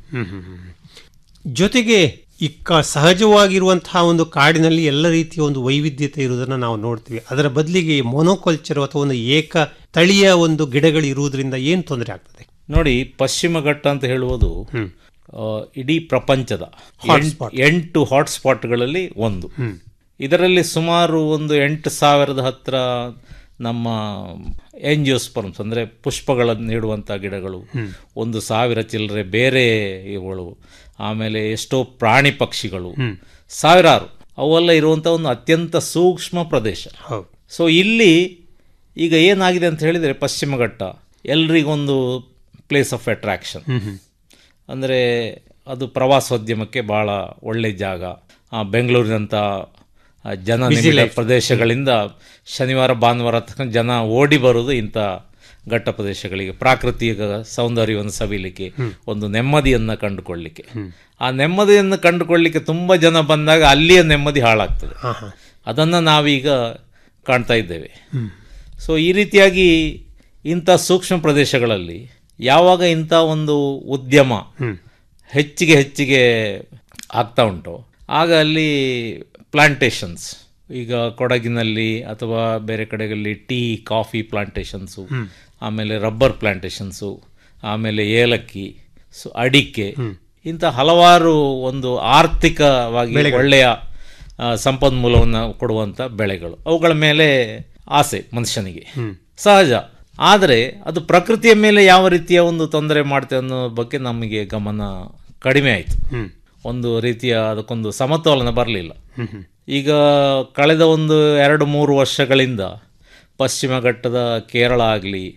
ಜೊತೆಗೆ ಈ ಕ ಸಹಜವಾಗಿರುವಂತಹ ಒಂದು ಕಾಡಿನಲ್ಲಿ ಎಲ್ಲ ರೀತಿಯ ಒಂದು ವೈವಿಧ್ಯತೆ ಇರುವುದನ್ನು ನಾವು ನೋಡ್ತೀವಿ ಅದರ ಬದಲಿಗೆ ಮೊನೋಕಲ್ಚರ್ ಅಥವಾ ಒಂದು ಏಕ ತಳಿಯ ಒಂದು ಗಿಡಗಳು ಇರುವುದರಿಂದ ಏನು ತೊಂದರೆ ಆಗ್ತದೆ ನೋಡಿ ಪಶ್ಚಿಮ ಘಟ್ಟ ಅಂತ ಹೇಳುವುದು ಆ, ಇಡೀ ಪ್ರಪಂಚದ ಎಂಟ್- ಎಂಟು ಹಾಟ್ಸ್ಪಾಟ್ಗಳಲ್ಲಿ ಒಂದು ಇದರಲ್ಲಿ ಸುಮಾರು ಒಂದು ಎಂಟು ಸಾವಿರದ ಹತ್ರ ನಮ್ಮ ಎಂಜಿಯೋಸ್ಪರ್ಮ್ಸ್ ಅಂದರೆ ಪುಷ್ಪಗಳನ್ನು ನೀಡುವಂಥ ಗಿಡಗಳು ಒಂದು ಸಾವಿರ ಚಿಲ್ಲರೆ ಬೇರೆ ಇವುಗಳು ಆಮೇಲೆ ಎಷ್ಟೋ ಪ್ರಾಣಿ ಪಕ್ಷಿಗಳು ಸಾವಿರಾರು ಅವೆಲ್ಲ ಇರುವಂಥ ಒಂದು ಅತ್ಯಂತ ಸೂಕ್ಷ್ಮ ಪ್ರದೇಶ ಸೊ ಇಲ್ಲಿ ಈಗ ಏನಾಗಿದೆ ಅಂತ ಹೇಳಿದರೆ ಪಶ್ಚಿಮ ಘಟ್ಟ ಎಲ್ರಿಗೊಂದು ಪ್ಲೇಸ್ ಆಫ್ ಅಟ್ರಾಕ್ಷನ್ ಅಂದರೆ ಅದು ಪ್ರವಾಸೋದ್ಯಮಕ್ಕೆ ಭಾಳ ಒಳ್ಳೆ ಜಾಗ ಆ, ಬೆಂಗಳೂರಿನಂಥ ಆ, ಜನ ನಿಬಿಡ ಪ್ರದೇಶಗಳಿಂದ ಶನಿವಾರ ಭಾನುವಾರ ತಕ್ಕ ಜನ ಓಡಿ ಬರುವುದು ಇಂಥ ಘಟ್ಟ ಪ್ರದೇಶಗಳಿಗೆ ಪ್ರಾಕೃತಿಕ ಸೌಂದರ್ಯವನ್ನು ಸವಿಲಿಕ್ಕೆ ಒಂದು ನೆಮ್ಮದಿಯನ್ನು ಕಂಡುಕೊಳ್ಳಿಕ್ಕೆ ಆ ನೆಮ್ಮದಿಯನ್ನು ಕಂಡುಕೊಳ್ಳಿಕ್ಕೆ ತುಂಬ ಜನ ಬಂದಾಗ ಅಲ್ಲಿಯ ನೆಮ್ಮದಿ ಹಾಳಾಗ್ತದೆ ಅದನ್ನು ನಾವೀಗ ಕಾಣ್ತಾ ಇದ್ದೇವೆ ಸೊ ಈ ರೀತಿಯಾಗಿ ಇಂಥ ಸೂಕ್ಷ್ಮ ಪ್ರದೇಶಗಳಲ್ಲಿ ಯಾವಾಗ ಇಂಥ ಒಂದು ಉದ್ಯಮ ಹೆಚ್ಚಿಗೆ ಹೆಚ್ಚಿಗೆ ಆಗ್ತಾ ಉಂಟು ಆಗ ಅಲ್ಲಿ ಪ್ಲಾಂಟೇಶನ್ಸ್ ಈಗ ಕೊಡಗಿನಲ್ಲಿ ಅಥವಾ ಬೇರೆ ಕಡೆಗಳಲ್ಲಿ ಟೀ ಕಾಫಿ ಪ್ಲಾಂಟೇಶನ್ಸು ಆಮೇಲೆ ರಬ್ಬರ್ ಪ್ಲಾಂಟೇಶನ್ಸು ಆಮೇಲೆ ಏಲಕ್ಕಿ ಸೊ ಅಡಿಕೆ ಇಂಥ ಹಲವಾರು ಒಂದು ಆರ್ಥಿಕವಾಗಿ ಒಳ್ಳೆಯ ಆ, ಸಂಪನ್ಮೂಲವನ್ನು ಕೊಡುವಂಥ ಬೆಳೆಗಳು ಅವುಗಳ ಮೇಲೆ ಆಸೆ ಮನುಷ್ಯನಿಗೆ ಸಹಜ ಆದರೆ ಅದು ಪ್ರಕೃತಿಯ ಮೇಲೆ ಯಾವ ರೀತಿಯ ಒಂದು ತೊಂದರೆ ಮಾಡ್ತೇವೆ ಅನ್ನೋ ಬಗ್ಗೆ ನಮಗೆ ಗಮನ ಕಡಿಮೆ ಆಯಿತು ಒಂದು ರೀತಿಯ ಅದಕ್ಕೊಂದು ಸಮತೋಲನ ಬರಲಿಲ್ಲ ಈಗ ಕಳೆದ ಒಂದು ಎರಡು ಮೂರು ವರ್ಷಗಳಿಂದ ಪಶ್ಚಿಮ ಘಟ್ಟದ ಕೇರಳ ಆಗಲಿ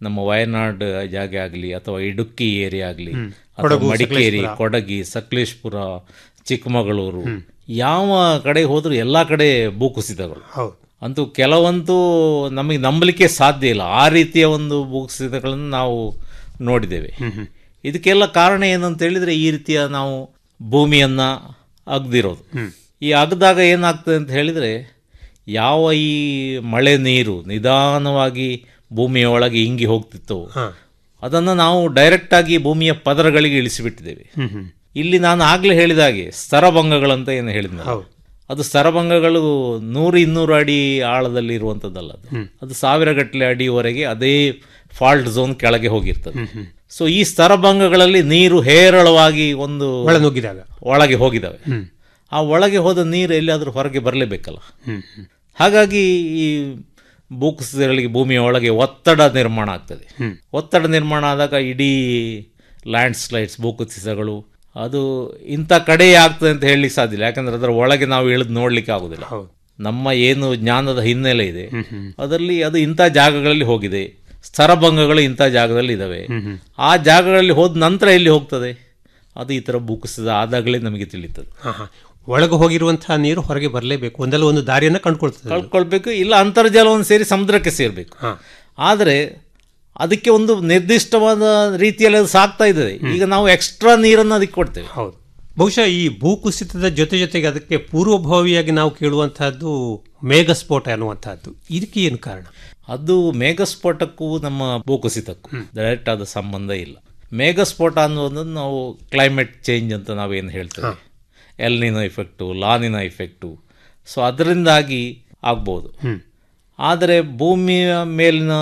ನಮ್ಮ ವಯನಾಡ್ ಜಾಗ ಆಗಲಿ ಅಥವಾ ಇಡುಕ್ಕಿ ಏರಿಯಾ ಆಗಲಿ ಅಥವಾ ಕೊಡಗು, ಮಡಿಕೇರಿ ಸಕಲೇಶ್ಪುರ. ಕೊಡಗಿ ಸಕಲೇಶ್ಪುರ ಚಿಕ್ಕಮಗಳೂರು ಯಾವ ಕಡೆ ಹೋದ್ರೂ ಎಲ್ಲ ಕಡೆ ಭೂಕುಸಿತಗಳು ಹೌದು ಅಂತೂ ಕೆಲವಂತೂ ನಮಗೆ ನಂಬಲಿಕ್ಕೆ ಸಾಧ್ಯ ಇಲ್ಲ ಆ ರೀತಿಯ ಒಂದು ಭೂಕುಸಿತಗಳನ್ನು ನಾವು ನೋಡಿದ್ದೇವೆ ಇದಕ್ಕೆಲ್ಲ ಕಾರಣ ಏನಂತ ಹೇಳಿದ್ರೆ ಈ ರೀತಿಯ ನಾವು ಭೂಮಿಯನ್ನ ಅಗ್ದಿರೋದು ಈ ಅಗ್ದಾಗ ಏನಾಗ್ತದೆ ಅಂತ ಹೇಳಿದ್ರೆ ಯಾವ ಈ ಮಳೆ ನೀರು ನಿಧಾನವಾಗಿ ಭೂಮಿಯ ಒಳಗೆ ಇಂಗಿ ಹೋಗ್ತಿತ್ತು ಅದನ್ನು ನಾವು ಡೈರೆಕ್ಟಾಗಿ ಭೂಮಿಯ ಪದರಗಳಿಗೆ ಇಳಿಸಿಬಿಟ್ಟಿದ್ದೇವೆ ಇಲ್ಲಿ ನಾನು ಆಗ್ಲೇ ಹೇಳಿದ ಹಾಗೆ ಸ್ತರಭಂಗಗಳಂತ ಏನು ಹೇಳಿದ್ನಲ್ಲ ಹೌದು. ಅದು ಸ್ತರಭಂಗಗಳು ನೂರು ಇನ್ನೂರು ಅಡಿ ಆಳದಲ್ಲಿ ಇರುವಂಥದ್ದಲ್ಲ ಅದು ಅದು ಸಾವಿರ ಗಟ್ಟಲೆ ಅಡಿವರೆಗೆ ಅದೇ ಫಾಲ್ಟ್ ಝೋನ್ ಕೆಳಗೆ ಹೋಗಿರ್ತದೆ ಸೊ ಈ ಸ್ತರಭಂಗಗಳಲ್ಲಿ ನೀರು ಹೇರಳವಾಗಿ ಒಂದು ಒಳ ನುಗ್ಗಿದಾಗ ಒಳಗೆ ಹೋಗಿದ್ದಾವೆ ಆ ಒಳಗೆ ಹೋದ ನೀರು ಎಲ್ಲಿಯಾದರೂ ಹೊರಗೆ ಬರಲೇಬೇಕಲ್ಲ ಹಾಗಾಗಿ ಈ ಭೂಕುಸಿತಗಳಿಗೆ ಭೂಮಿಯ ಒಳಗೆ ಒತ್ತಡ ನಿರ್ಮಾಣ ಆಗ್ತದೆ ಒತ್ತಡ ನಿರ್ಮಾಣ ಆದಾಗ ಇಡೀ ಲ್ಯಾಂಡ್ ಸ್ಲೈಡ್ಸ್ ಭೂಕುಸಿತಗಳು ಅದು ಇಂಥ ಕಡೆ ಆಗ್ತದೆ ಅಂತ ಹೇಳಲಿಕ್ಕೆ ಸಾಧ್ಯ ಇಲ್ಲ ಯಾಕಂದ್ರೆ ಅದರ ಒಳಗೆ ನಾವು ಇಳಿದು ನೋಡ್ಲಿಕ್ಕೆ ಆಗುದಿಲ್ಲ ಹೌದು. ನಮ್ಮ ಏನು ಜ್ಞಾನದ ಹಿನ್ನೆಲೆ ಇದೆ ಅದರಲ್ಲಿ ಅದು ಇಂಥ ಜಾಗಗಳಲ್ಲಿ ಹೋಗಿದೆ ಸ್ತರಭಂಗಗಳು ಇಂಥ ಜಾಗದಲ್ಲಿ ಇದ್ದಾವೆ ಆ ಜಾಗಗಳಲ್ಲಿ ಹೋದ ನಂತರ ಎಲ್ಲಿ ಹೋಗ್ತದೆ ಅದು ಈ ಥರ ಭೂಕುಸಿತ ಆದಾಗಲೇ ನಮಗೆ ತಿಳಿತದೆ ಹಾ ಹಾ ಒಳಗೆ ಹೋಗಿರುವಂತಹ ನೀರು ಹೊರಗೆ ಬರಲೇಬೇಕು ಒಂದಲ್ಲ ಒಂದು ದಾರಿಯನ್ನ ಕಂಡುಕೊಳ್ತದೆ ಅದು. ಕಳ್ಕೊಳ್ಬೇಕು ಇಲ್ಲ ಅಂತರ್ಜಲವನ್ನು ಸೇರಿ ಸಮುದ್ರಕ್ಕೆ ಸೇರಬೇಕು ಹಾ. ಆದರೆ ಅದಕ್ಕೆ ಒಂದು ನಿರ್ದಿಷ್ಟವಾದ ರೀತಿಯಲ್ಲಿ ಅದು ಸಾಕ್ತಾ ಇದ್ದದೆ ಈಗ ನಾವು ಎಕ್ಸ್ಟ್ರಾ ನೀರನ್ನು ಅದಕ್ಕೆ ಕೊಡ್ತೇವೆ ಹೌದು ಬಹುಶಃ ಈ ಭೂಕುಸಿತದ ಜೊತೆ ಜೊತೆಗೆ ಅದಕ್ಕೆ ಪೂರ್ವಭಾವಿಯಾಗಿ ನಾವು ಕೇಳುವಂತಹದ್ದು ಮೇಘಸ್ಫೋಟ ಅನ್ನುವಂತಹದ್ದು ಇದಕ್ಕೆ ಏನು ಕಾರಣ ಅದು ಮೇಘಸ್ಫೋಟಕ್ಕೂ ನಮ್ಮ ಭೂಕುಸಿತಕ್ಕೂ ಡೈರೆಕ್ಟ್ ಆದ ಸಂಬಂಧ ಇಲ್ಲ ಮೇಘಸ್ಫೋಟ ಅನ್ನೋದನ್ನು ನಾವು ಕ್ಲೈಮೇಟ್ ಚೇಂಜ್ ಅಂತ ನಾವೇನು ಹೇಳ್ತೇವೆ El Nino effect La Nina effect so ಅದರಿಂದಾಗಿ ಆಗ್ಬೋದು ಆದರೆ ಭೂಮಿಯ ಮೇಲಿನ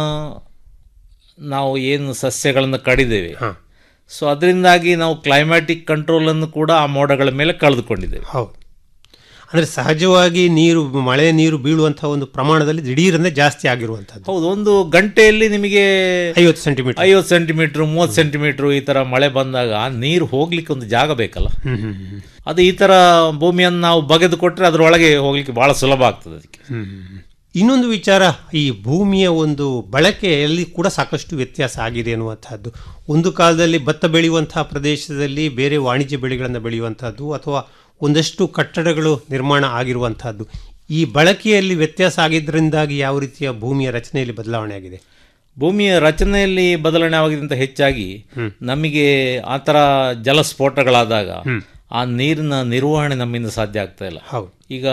ನಾವು ಏನು ಸಸ್ಯಗಳನ್ನು ಕಡಿದೇವೆ ಸೊ ಅದರಿಂದಾಗಿ ನಾವು ಕ್ಲೈಮ್ಯಾಟಿಕ್ ಕಂಟ್ರೋಲನ್ನು ಕೂಡ ಆ ಮೋಡಗಳ ಮೇಲೆ ಕಳೆದುಕೊಂಡಿದ್ದೇವೆ ಹೌದು ಅಂದ್ರೆ ಸಹಜವಾಗಿ ನೀರು ಮಳೆ ನೀರು ಬೀಳುವಂತಹ ಒಂದು ಪ್ರಮಾಣದಲ್ಲಿ ದಿಢೀರನೆ ಜಾಸ್ತಿ ಆಗಿರುವಂತಹದ್ದು ಹೌದು ಒಂದು ಗಂಟೆಯಲ್ಲಿ ನಿಮಗೆ ಐವತ್ತು ಸೆಂಟಿಮೀಟರ್ ಐವತ್ತು ಸೆಂಟಿಮೀಟ್ರ್ ಮೂವತ್ತು ಸೆಂಟಿಮೀಟ್ರ್ ಈ ಥರ ಮಳೆ ಬಂದಾಗ ಆ ನೀರು ಹೋಗ್ಲಿಕ್ಕೆ ಒಂದು ಜಾಗ ಬೇಕಲ್ಲ ಅದು ಈ ಥರ ಭೂಮಿಯನ್ನು ನಾವು ಬಗೆದು ಕೊಟ್ಟರೆ ಅದರೊಳಗೆ ಹೋಗ್ಲಿಕ್ಕೆ ಭಾಳ ಸುಲಭ ಆಗ್ತದೆ ಅದಕ್ಕೆ ಇನ್ನೊಂದು ವಿಚಾರ ಈ ಭೂಮಿಯ ಒಂದು ಬಳಕೆಯಲ್ಲಿ ಕೂಡ ಸಾಕಷ್ಟು ವ್ಯತ್ಯಾಸ ಆಗಿದೆ ಅನ್ನುವಂಥದ್ದು ಒಂದು ಕಾಲದಲ್ಲಿ ಭತ್ತ ಬೆಳೆಯುವಂತಹ ಪ್ರದೇಶದಲ್ಲಿ ಬೇರೆ ವಾಣಿಜ್ಯ ಬೆಳೆಗಳನ್ನು ಬೆಳೆಯುವಂತಹದ್ದು ಅಥವಾ ಒಂದಷ್ಟು ಕಟ್ಟಡಗಳು ನಿರ್ಮಾಣ ಆಗಿರುವಂತಹದ್ದು ಈ ಬಳಕೆಯಲ್ಲಿ ವ್ಯತ್ಯಾಸ ಆಗಿದ್ದರಿಂದಾಗಿ ಯಾವ ರೀತಿಯ ಭೂಮಿಯ ರಚನೆಯಲ್ಲಿ ಬದಲಾವಣೆ ಆಗಿದೆ ಭೂಮಿಯ ರಚನೆಯಲ್ಲಿ ಬದಲಾವಣೆ ಆಗೋದ್ರಿಂದ ಹೆಚ್ಚಾಗಿ ನಮಗೆ ಆ ಥರ ಜಲಸ್ಫೋಟಗಳಾದಾಗ ಆ ನೀರಿನ ನಿರ್ವಹಣೆ ನಮ್ಮಿಂದ ಸಾಧ್ಯ ಆಗ್ತಾ ಇಲ್ಲ ಹೌದು ಈಗ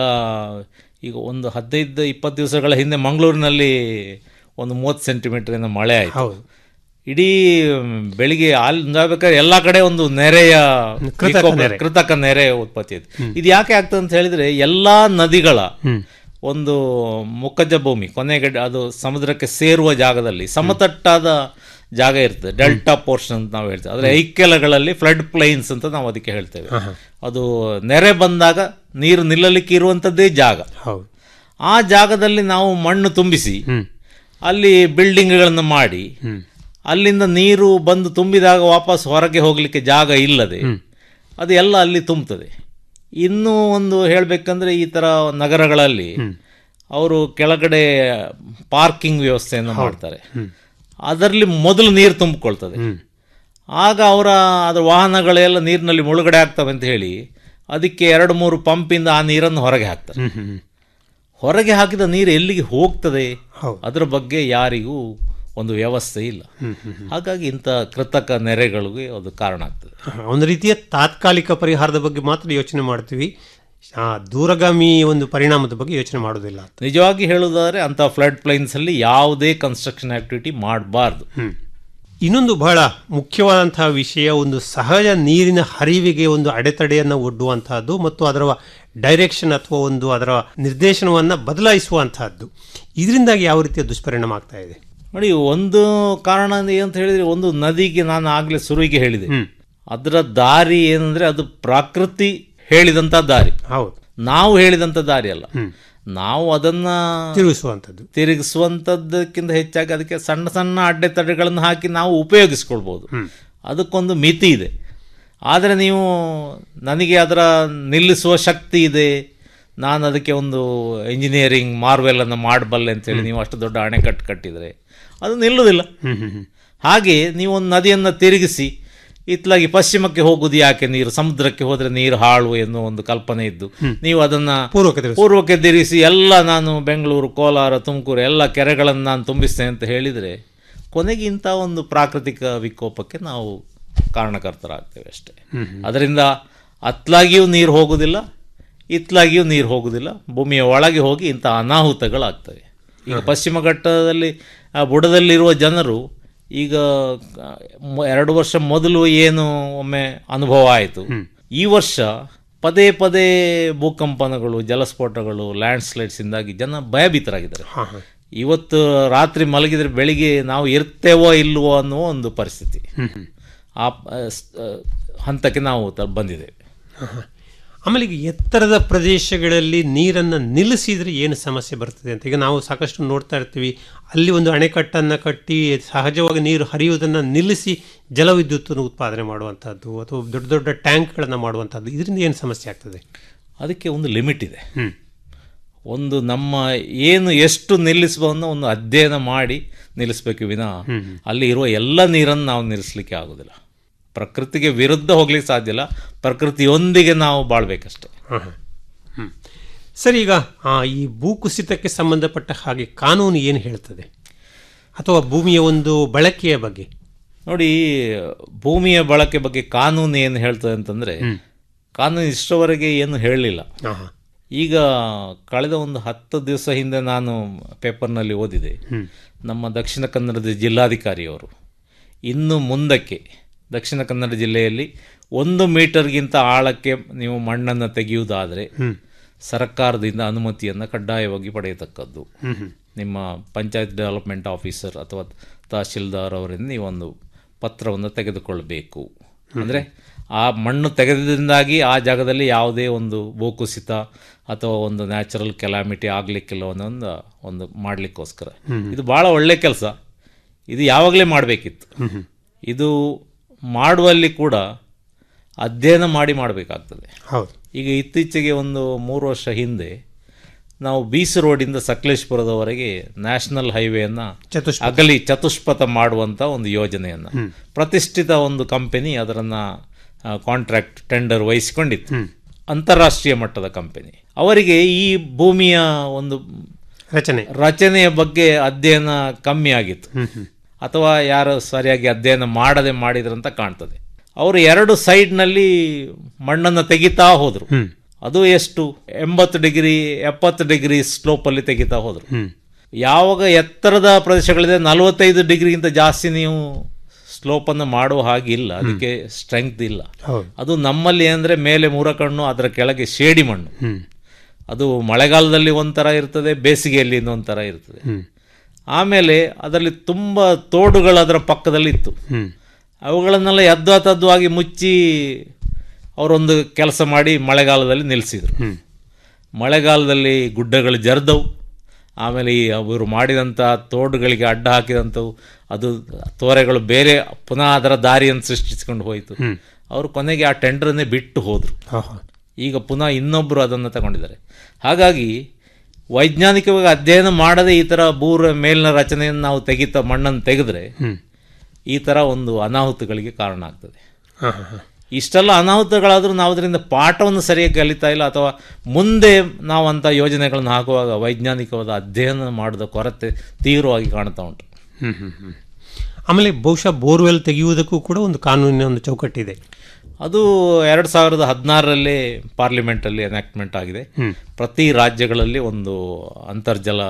ಈಗ ಒಂದು ಹದಿನೈದು ಇಪ್ಪತ್ತು ದಿವಸಗಳ ಹಿಂದೆ ಮಂಗಳೂರಿನಲ್ಲಿ ಒಂದು ಮೂವತ್ತು ಸೆಂಟಿಮೀಟರ್ ಮಳೆ ಆಯಿತು ಹೌದು ಇಡೀ ಬೆಳಿಗ್ಗೆ ಅಲ್ಲಿ ಬೇಕಾದ್ರೆ ಎಲ್ಲ ಕಡೆ ಒಂದು ನೆರೆಯ ಕೃತಕ ವಿಕೋಪ- ನೆರೆ. ಕೃತಕ ನೆರೆ ಉತ್ಪತ್ತಿ ಆಯ್ತು ಇದು ಯಾಕೆ ಆಗ್ತದೆ ಅಂತ ಹೇಳಿದ್ರೆ ಎಲ್ಲಾ ನದಿಗಳ ಒಂದು ಮುಖಜ ಭೂಮಿ ಕೊನೆಗೆ ಅದು ಸಮುದ್ರಕ್ಕೆ ಸೇರುವ ಜಾಗದಲ್ಲಿ ಸಮತಟ್ಟಾದ ಜಾಗ ಇರ್ತದೆ ಡೆಲ್ಟಾ ಪೋರ್ಷನ್ ಅಂತ ನಾವು ಹೇಳ್ತೇವೆ ಆದರೆ ಐಕ್ಯಲಗಳಲ್ಲಿ ಫ್ಲಡ್ ಪ್ಲೈನ್ಸ್ ಅಂತ ನಾವು ಅದಕ್ಕೆ ಹೇಳ್ತೇವೆ ಅದು ನೆರೆ ಬಂದಾಗ ನೀರು ನಿಲ್ಲಲಿಕ್ಕೆ ಇರುವಂಥದ್ದೇ ಜಾಗ ಹೌದು ಆ ಜಾಗದಲ್ಲಿ ನಾವು ಮಣ್ಣು ತುಂಬಿಸಿ ಅಲ್ಲಿ ಬಿಲ್ಡಿಂಗ್ಗಳನ್ನು ಮಾಡಿ ಅಲ್ಲಿಂದ ನೀರು ಬಂದು ತುಂಬಿದಾಗ ವಾಪಸ್ ಹೊರಗೆ ಹೋಗಲಿಕ್ಕೆ ಜಾಗ ಇಲ್ಲದೆ ಅದು ಎಲ್ಲ ಅಲ್ಲಿ ತುಂಬುತ್ತದೆ ಇನ್ನೂ ಒಂದು ಹೇಳಬೇಕಂದ್ರೆ ಈ ಥರ ನಗರಗಳಲ್ಲಿ ಅವರು ಕೆಳಗಡೆ ಪಾರ್ಕಿಂಗ್ ವ್ಯವಸ್ಥೆಯನ್ನು ಮಾಡ್ತಾರೆ ಅದರಲ್ಲಿ ಮೊದಲು ನೀರು ತುಂಬಿಕೊಳ್ತದೆ ಆಗ ಅವರ ಅದರ ವಾಹನಗಳೆಲ್ಲ ನೀರಿನಲ್ಲಿ ಮುಳುಗಡೆ ಆಗ್ತವೆ ಅಂತ ಹೇಳಿ ಅದಕ್ಕೆ ಎರಡು ಮೂರು ಪಂಪಿಂದ ಆ ನೀರನ್ನು ಹೊರಗೆ ಹಾಕ್ತಾರೆ ಹೊರಗೆ ಹಾಕಿದ ನೀರು ಎಲ್ಲಿಗೆ ಹೋಗ್ತದೆ ಹೌದು. ಅದರ ಬಗ್ಗೆ ಯಾರಿಗೂ ಒಂದು ವ್ಯವಸ್ಥೆ ಇಲ್ಲ ಹಾಗಾಗಿ ಇಂಥ ಕೃತಕ ನೆರೆಗಳಿಗೆ ಅದು ಕಾರಣ ಆಗ್ತದೆ ಒಂದು ರೀತಿಯ ತಾತ್ಕಾಲಿಕ ಪರಿಹಾರದ ಬಗ್ಗೆ ಮಾತ್ರ ಯೋಚನೆ ಮಾಡ್ತೀವಿ ಆ, ದೂರಗಾಮಿ ಒಂದು ಪರಿಣಾಮದ ಬಗ್ಗೆ ಯೋಚನೆ ಮಾಡೋದಿಲ್ಲ ಅಂತ ನಿಜವಾಗಿ ಹೇಳುವುದಾದ್ರೆ ಅಂಥ ಫ್ಲಡ್ ಪ್ಲೈನ್ಸಲ್ಲಿ ಯಾವುದೇ ಕನ್ಸ್ಟ್ರಕ್ಷನ್ ಆಕ್ಟಿವಿಟಿ ಮಾಡಬಾರ್ದು ಇನ್ನೊಂದು ಬಹಳ ಮುಖ್ಯವಾದಂತಹ ವಿಷಯ ಒಂದು ಸಹಜ ನೀರಿನ ಹರಿವಿಗೆ ಒಂದು ಅಡೆತಡೆಯನ್ನು ಒಡ್ಡುವಂತಹದ್ದು ಮತ್ತು ಅದರ ಡೈರೆಕ್ಷನ್ ಅಥವಾ ಒಂದು ಅದರ ನಿರ್ದೇಶನವನ್ನು ಬದಲಾಯಿಸುವಂತಹದ್ದು ಇದರಿಂದಾಗಿ ಯಾವ ರೀತಿಯ ದುಷ್ಪರಿಣಾಮ ಆಗ್ತಾ ಇದೆ ನೋಡಿ ಒಂದು ಕಾರಣ ಅಂತ ಹೇಳಿದ್ರೆ ಒಂದು ನದಿಗೆ ನಾನು ಆಗಲೇ ಸುರುವಿಗೆ ಹೇಳಿದೆ ಅದರ ದಾರಿ ಏನಂದ್ರೆ ಅದು ಪ್ರಕೃತಿ ಹೇಳಿದಂಥ ದಾರಿ ಹೌದು ನಾವು ಹೇಳಿದಂಥ ದಾರಿ ಅಲ್ಲ ನಾವು ಅದನ್ನ ತಿರುಗಿಸುವಂಥದ್ದು ತಿರುಗಿಸುವಂಥದ್ದಕ್ಕಿಂತ ಹೆಚ್ಚಾಗಿ ಅದಕ್ಕೆ ಸಣ್ಣ ಸಣ್ಣ ಅಡ್ಡೆತಡೆಗಳನ್ನು ಹಾಕಿ ನಾವು ಉಪಯೋಗಿಸ್ಕೊಳ್ಬೋದು ಅದಕ್ಕೊಂದು ಮಿತಿ ಇದೆ ಆದರೆ ನೀವು ನನಗೆ ಅದರ ನಿಲ್ಲಿಸುವ ಶಕ್ತಿ ಇದೆ ನಾನು ಅದಕ್ಕೆ ಒಂದು ಇಂಜಿನಿಯರಿಂಗ್ ಮಾರ್ವೆಲ್ ಅನ್ನು ಮಾಡಬಲ್ಲೆ ಅಂತೇಳಿ ನೀವು ಅಷ್ಟು ದೊಡ್ಡ ಅಣೆಕಟ್ಟು ಕಟ್ಟಿದರೆ ಅದು ನಿಲ್ಲುವುದಿಲ್ಲ ಹಾಗೆ ನೀವು ಒಂದು ನದಿಯನ್ನು ತಿರುಗಿಸಿ ಇತ್ಲಾಗಿ ಪಶ್ಚಿಮಕ್ಕೆ ಹೋಗುದು ಯಾಕೆ ನೀರು ಸಮುದ್ರಕ್ಕೆ ಹೋದರೆ ನೀರು ಹಾಳು ಎನ್ನುವ ಒಂದು ಕಲ್ಪನೆ ಇದ್ದು ನೀವು ಅದನ್ನ ಪೂರ್ವಕ್ಕೆ ತಿರುಗಿಸಿ. ಪೂರ್ವಕ್ಕೆ ತಿರುಗಿಸಿ ಎಲ್ಲ ನಾನು ಬೆಂಗಳೂರು ಕೋಲಾರ ತುಮಕೂರು ಎಲ್ಲ ಕೆರೆಗಳನ್ನು ನಾನು ತುಂಬಿಸ್ತೇನೆ ಅಂತ ಹೇಳಿದರೆ ಕೊನೆಗೆ ಇಂಥ ಒಂದು ಪ್ರಾಕೃತಿಕ ವಿಕೋಪಕ್ಕೆ ನಾವು ಕಾರಣಕರ್ತರಾಗ್ತೇವೆ ಅಷ್ಟೇ ಅದರಿಂದ ಅತ್ಲಾಗಿಯೂ ನೀರು ಹೋಗುವುದಿಲ್ಲ ಇತ್ಲಾಗಿಯೂ ನೀರು ಹೋಗುವುದಿಲ್ಲ ಭೂಮಿಯ ಒಳಗೆ ಹೋಗಿ ಇಂಥ ಅನಾಹುತಗಳಾಗ್ತವೆ ಈಗ ಪಶ್ಚಿಮ ಘಟ್ಟದಲ್ಲಿ ಆ ಬುಡದಲ್ಲಿರುವ ಜನರು ಈಗ ಆ, ಮ- ಎರಡು ವರ್ಷ ಮೊದಲು ಏನು ಒಮ್ಮೆ ಅನುಭವ ಆಯಿತು ಈ ವರ್ಷ ಪದೇ ಪದೇ ಭೂಕಂಪನಗಳು ಜಲಸ್ಫೋಟಗಳು ಲ್ಯಾಂಡ್ ಸ್ಲೈಡ್ಸಿಂದಾಗಿ ಜನ ಭಯಭೀತರಾಗಿದ್ದಾರೆ ಇವತ್ತು ರಾತ್ರಿ ಮಲಗಿದ್ರೆ ಬೆಳಿಗ್ಗೆ ನಾವು ಇರ್ತೇವೋ ಇಲ್ವೋ ಅನ್ನುವ ಒಂದು ಪರಿಸ್ಥಿತಿ ಆ ಆ, ಸ್- ಆ, ಹಂತಕ್ಕೆ ನಾವು ತ- ಬಂದಿದ್ದೇವೆ ಆಮೇಲೆ ಈಗ ಎತ್ತರದ ಪ್ರದೇಶಗಳಲ್ಲಿ ನೀರನ್ನು ನಿಲ್ಲಿಸಿದ್ರೆ ಏನು ಸಮಸ್ಯೆ ಬರ್ತದೆ ಅಂತ ಈಗ ನಾವು ಸಾಕಷ್ಟು ನೋಡ್ತಾ ಇರ್ತೀವಿ ಅಲ್ಲಿ ಒಂದು ಅಣೆಕಟ್ಟನ್ನು ಕಟ್ಟಿ ಸಹಜವಾಗಿ ನೀರು ಹರಿಯುವುದನ್ನು ನಿಲ್ಲಿಸಿ ಜಲವಿದ್ಯುತ್ತನ್ನು ಉತ್ಪಾದನೆ ಮಾಡುವಂಥದ್ದು ಅಥವಾ ದೊಡ್ಡ ದೊಡ್ಡ ಟ್ಯಾಂಕ್ಗಳನ್ನು ಮಾಡುವಂಥದ್ದು ಇದರಿಂದ ಏನು ಸಮಸ್ಯೆ ಆಗ್ತದೆ ಅದಕ್ಕೆ ಒಂದು ಲಿಮಿಟ್ ಇದೆ ಹ್ಮ್. ಒಂದು ನಮ್ಮ ಏನು ಎಷ್ಟು ನಿಲ್ಲಿಸಬಹುದನ್ನ ಒಂದು ಅಧ್ಯಯನ ಮಾಡಿ ನಿಲ್ಲಿಸಬೇಕು ವಿನ ಅಲ್ಲಿ ಇರುವ ಎಲ್ಲ ನೀರನ್ನು ನಾವು ನಿಲ್ಲಿಸಲಿಕ್ಕೆ ಆಗೋದಿಲ್ಲ ಪ್ರಕೃತಿಗೆ ವಿರುದ್ಧ ಹೋಗ್ಲಿಕ್ಕೆ ಸಾಧ್ಯ ಇಲ್ಲ ಪ್ರಕೃತಿಯೊಂದಿಗೆ ನಾವು ಬಾಳ್ಬೇಕಷ್ಟೆ ಹಾಂ ಹಾಂ ಹ್ಮ್. ಸರಿ ಈಗ ಆ, ಈ ಭೂಕುಸಿತಕ್ಕೆ ಸಂಬಂಧಪಟ್ಟ ಹಾಗೆ ಕಾನೂನು ಏನು ಹೇಳ್ತದೆ ಅಥವಾ ಭೂಮಿಯ ಒಂದು ಬಳಕೆಯ ಬಗ್ಗೆ ನೋಡಿ ಭೂಮಿಯ ಬಳಕೆ ಬಗ್ಗೆ ಕಾನೂನು ಏನು ಹೇಳ್ತದೆ ಅಂತಂದ್ರೆ ಕಾನೂನು ಇಷ್ಟವರೆಗೆ ಏನು ಹೇಳಲಿಲ್ಲ ಹಾಂ ಹಾಂ ಈಗ ಕಳೆದ ಒಂದು ಹತ್ತು ದಿವಸ ಹಿಂದೆ ನಾನು ಪೇಪರ್ನಲ್ಲಿ ಓದಿದೆ ನಮ್ಮ ದಕ್ಷಿಣ ಕನ್ನಡದ ಜಿಲ್ಲಾಧಿಕಾರಿಯವರು ಇನ್ನು ಮುಂದಕ್ಕೆ ದಕ್ಷಿಣ ಕನ್ನಡ ಜಿಲ್ಲೆಯಲ್ಲಿ ಒಂದು ಮೀಟರ್ಗಿಂತ ಆಳಕ್ಕೆ ನೀವು ಮಣ್ಣನ್ನು ತೆಗೆಯುವುದಾದರೆ ಸರ್ಕಾರದಿಂದ ಅನುಮತಿಯನ್ನು ಕಡ್ಡಾಯವಾಗಿ ಪಡೆಯತಕ್ಕದ್ದು ನಿಮ್ಮ ಪಂಚಾಯತ್ ಡೆವಲಪ್ಮೆಂಟ್ ಆಫೀಸರ್ ಅಥವಾ ತಹಶೀಲ್ದಾರ್ ಅವರಿಂದ ನೀವೊಂದು ಪತ್ರವನ್ನು ತೆಗೆದುಕೊಳ್ಬೇಕು ಅಂದರೆ ಆ ಮಣ್ಣು ತೆಗೆದಿಂದಾಗಿ ಆ ಜಾಗದಲ್ಲಿ ಯಾವುದೇ ಒಂದು ಭೂಕುಸಿತ ಅಥವಾ ಒಂದು ನ್ಯಾಚುರಲ್ ಕೆಲಾಮಿಟಿ ಆಗಲಿಕ್ಕಿಲ್ಲ ಅನ್ನೋ ಒಂದು ಮಾಡಲಿಕ್ಕೋಸ್ಕರ ಇದು ಭಾಳ ಒಳ್ಳೆ ಕೆಲಸ ಇದು ಯಾವಾಗಲೇ ಮಾಡಬೇಕಿತ್ತು ಇದು ಮಾಡುವಲ್ಲಿ ಕೂಡ ಅಧ್ಯಯನ ಮಾಡಿ ಮಾಡಬೇಕಾಗ್ತದೆ ಹೌದು ಈಗ ಇತ್ತೀಚೆಗೆ ಒಂದು ಮೂರು ವರ್ಷ ಹಿಂದೆ ನಾವು ಬೀಸು ರೋಡಿಂದ ಸಕಲೇಶ್ಪುರದವರೆಗೆ ನ್ಯಾಷನಲ್ ಹೈವೇಯನ್ನು ಚತುಷ್ಪಥ. ಅಗಲಿ ಚತುಷ್ಪಥ ಮಾಡುವಂಥ ಒಂದು ಯೋಜನೆಯನ್ನು ಪ್ರತಿಷ್ಠಿತ ಒಂದು ಕಂಪನಿ ಅದರನ್ನು ಕಾಂಟ್ರಾಕ್ಟ್ ಟೆಂಡರ್ ವಹಿಸಿಕೊಂಡಿತ್ತು ಅಂತಾರಾಷ್ಟ್ರೀಯ ಮಟ್ಟದ ಕಂಪನಿ ಅವರಿಗೆ ಈ ಭೂಮಿಯ ಒಂದು ರಚನೆ ರಚನೆಯ ಬಗ್ಗೆ ಅಧ್ಯಯನ ಕಮ್ಮಿ ಆಗಿತ್ತು ಅಥವಾ ಯಾರು ಸರಿಯಾಗಿ ಅಧ್ಯಯನ ಮಾಡದೆ ಮಾಡಿದ್ರಂತ ಕಾಣ್ತದೆ ಅವರು ಎರಡು ಸೈಡ್ನಲ್ಲಿ ಮಣ್ಣನ್ನು ತೆಗಿತಾ ಹೋದರು ಅದು ಎಷ್ಟು ಎಂಬತ್ತು ಡಿಗ್ರಿ ಎಪ್ಪತ್ತು ಡಿಗ್ರಿ ಸ್ಲೋಪಲ್ಲಿ ತೆಗಿತಾ ಹೋದರು ಯಾವಾಗ ಎತ್ತರದ ಪ್ರದೇಶಗಳಿದೆ ನಲವತ್ತೈದು ಡಿಗ್ರಿಗಿಂತ ಜಾಸ್ತಿ ನೀವು ಸ್ಲೋಪನ್ನು ಮಾಡುವ ಹಾಗಿಲ್ಲ ಅದಕ್ಕೆ ಸ್ಟ್ರೆಂಗ್ತ್ ಇಲ್ಲ ಹೌದು ಅದು ನಮ್ಮಲ್ಲಿ ಅಂದರೆ ಮೇಲೆ ಮೂರ ಕಣ್ಣು ಅದರ ಕೆಳಗೆ ಶೇಡಿ ಮಣ್ಣು ಅದು ಮಳೆಗಾಲದಲ್ಲಿ ಒಂಥರ ಇರ್ತದೆ ಬೇಸಿಗೆಯಲ್ಲಿ ಇನ್ನೊಂದು ಥರ ಇರ್ತದೆ ಆಮೇಲೆ ಅದರಲ್ಲಿ ತುಂಬ ತೋಡುಗಳು ಅದರ ಪಕ್ಕದಲ್ಲಿ ಇತ್ತು ಅವುಗಳನ್ನೆಲ್ಲ ಯದ್ವಾತದ್ವಾಗಿ ಮುಚ್ಚಿ ಅವರೊಂದು ಕೆಲಸ ಮಾಡಿ ಮಳೆಗಾಲದಲ್ಲಿ ನಿಲ್ಲಿಸಿದರು ಮಳೆಗಾಲದಲ್ಲಿ ಗುಡ್ಡಗಳು ಜರ್ದವು ಆಮೇಲೆ ಈ ಅವರು ಮಾಡಿದಂಥ ತೋಡುಗಳಿಗೆ ಅಡ್ಡ ಹಾಕಿದಂಥವು ಅದು ತೋರೆಗಳು ಬೇರೆ ಪುನಃ ಅದರ ದಾರಿಯನ್ನು ಸೃಷ್ಟಿಸಿಕೊಂಡು ಹೋಯಿತು ಅವರು ಕೊನೆಗೆ ಆ ಟೆಂಡರನ್ನೇ ಬಿಟ್ಟು ಹೋದರು ಹಾಂ ಹಾಂ ಈಗ ಪುನಃ ಇನ್ನೊಬ್ಬರು ಅದನ್ನು ತಗೊಂಡಿದ್ದಾರೆ ಹಾಗಾಗಿ ವೈಜ್ಞಾನಿಕವಾಗಿ ಅಧ್ಯಯನ ಮಾಡದೆ ಈ ಥರ ಭೂರ ಮೇಲಿನ ರಚನೆಯನ್ನು ನಾವು ತೆಗಿತಾ ಮಣ್ಣನ್ನು ತೆಗೆದ್ರೆ ಈ ಥರ ಒಂದು ಅನಾಹುತಗಳಿಗೆ ಕಾರಣ ಆಗ್ತದೆ ಹಾಂ ಹಾಂ ಹಾಂ ಇಷ್ಟೆಲ್ಲ ಅನಾಹುತಗಳಾದರೂ ನಾವು ಅದರಿಂದ ಪಾಠವನ್ನು ಸರಿಯಾಗಿ ಕಲಿತಾ ಇಲ್ಲ ಅಥವಾ ಮುಂದೆ ನಾವು ಅಂಥ ಯೋಜನೆಗಳನ್ನು ಹಾಕುವಾಗ ವೈಜ್ಞಾನಿಕವಾದ ಅಧ್ಯಯನ ಮಾಡಿದ ಕೊರತೆ ತೀವ್ರವಾಗಿ ಕಾಣ್ತಾ ಉಂಟು ಹ್ಮ್ ಹ್ಮ್ ಹ್ಮ್. ಆಮೇಲೆ ಬಹುಶಃ ಬೋರ್ವೆಲ್ ತೆಗೆಯುವುದಕ್ಕೂ ಕೂಡ ಒಂದು ಕಾನೂನಿನ ಒಂದು ಚೌಕಟ್ಟಿದೆ ಅದು ಎರಡು ಸಾವಿರದ ಹದಿನಾರರಲ್ಲಿ ಪಾರ್ಲಿಮೆಂಟಲ್ಲಿ ಎನಾಕ್ಟ್ಮೆಂಟ್ ಆಗಿದೆ ಪ್ರತಿ ರಾಜ್ಯಗಳಲ್ಲಿ ಒಂದು ಅಂತರ್ಜಲ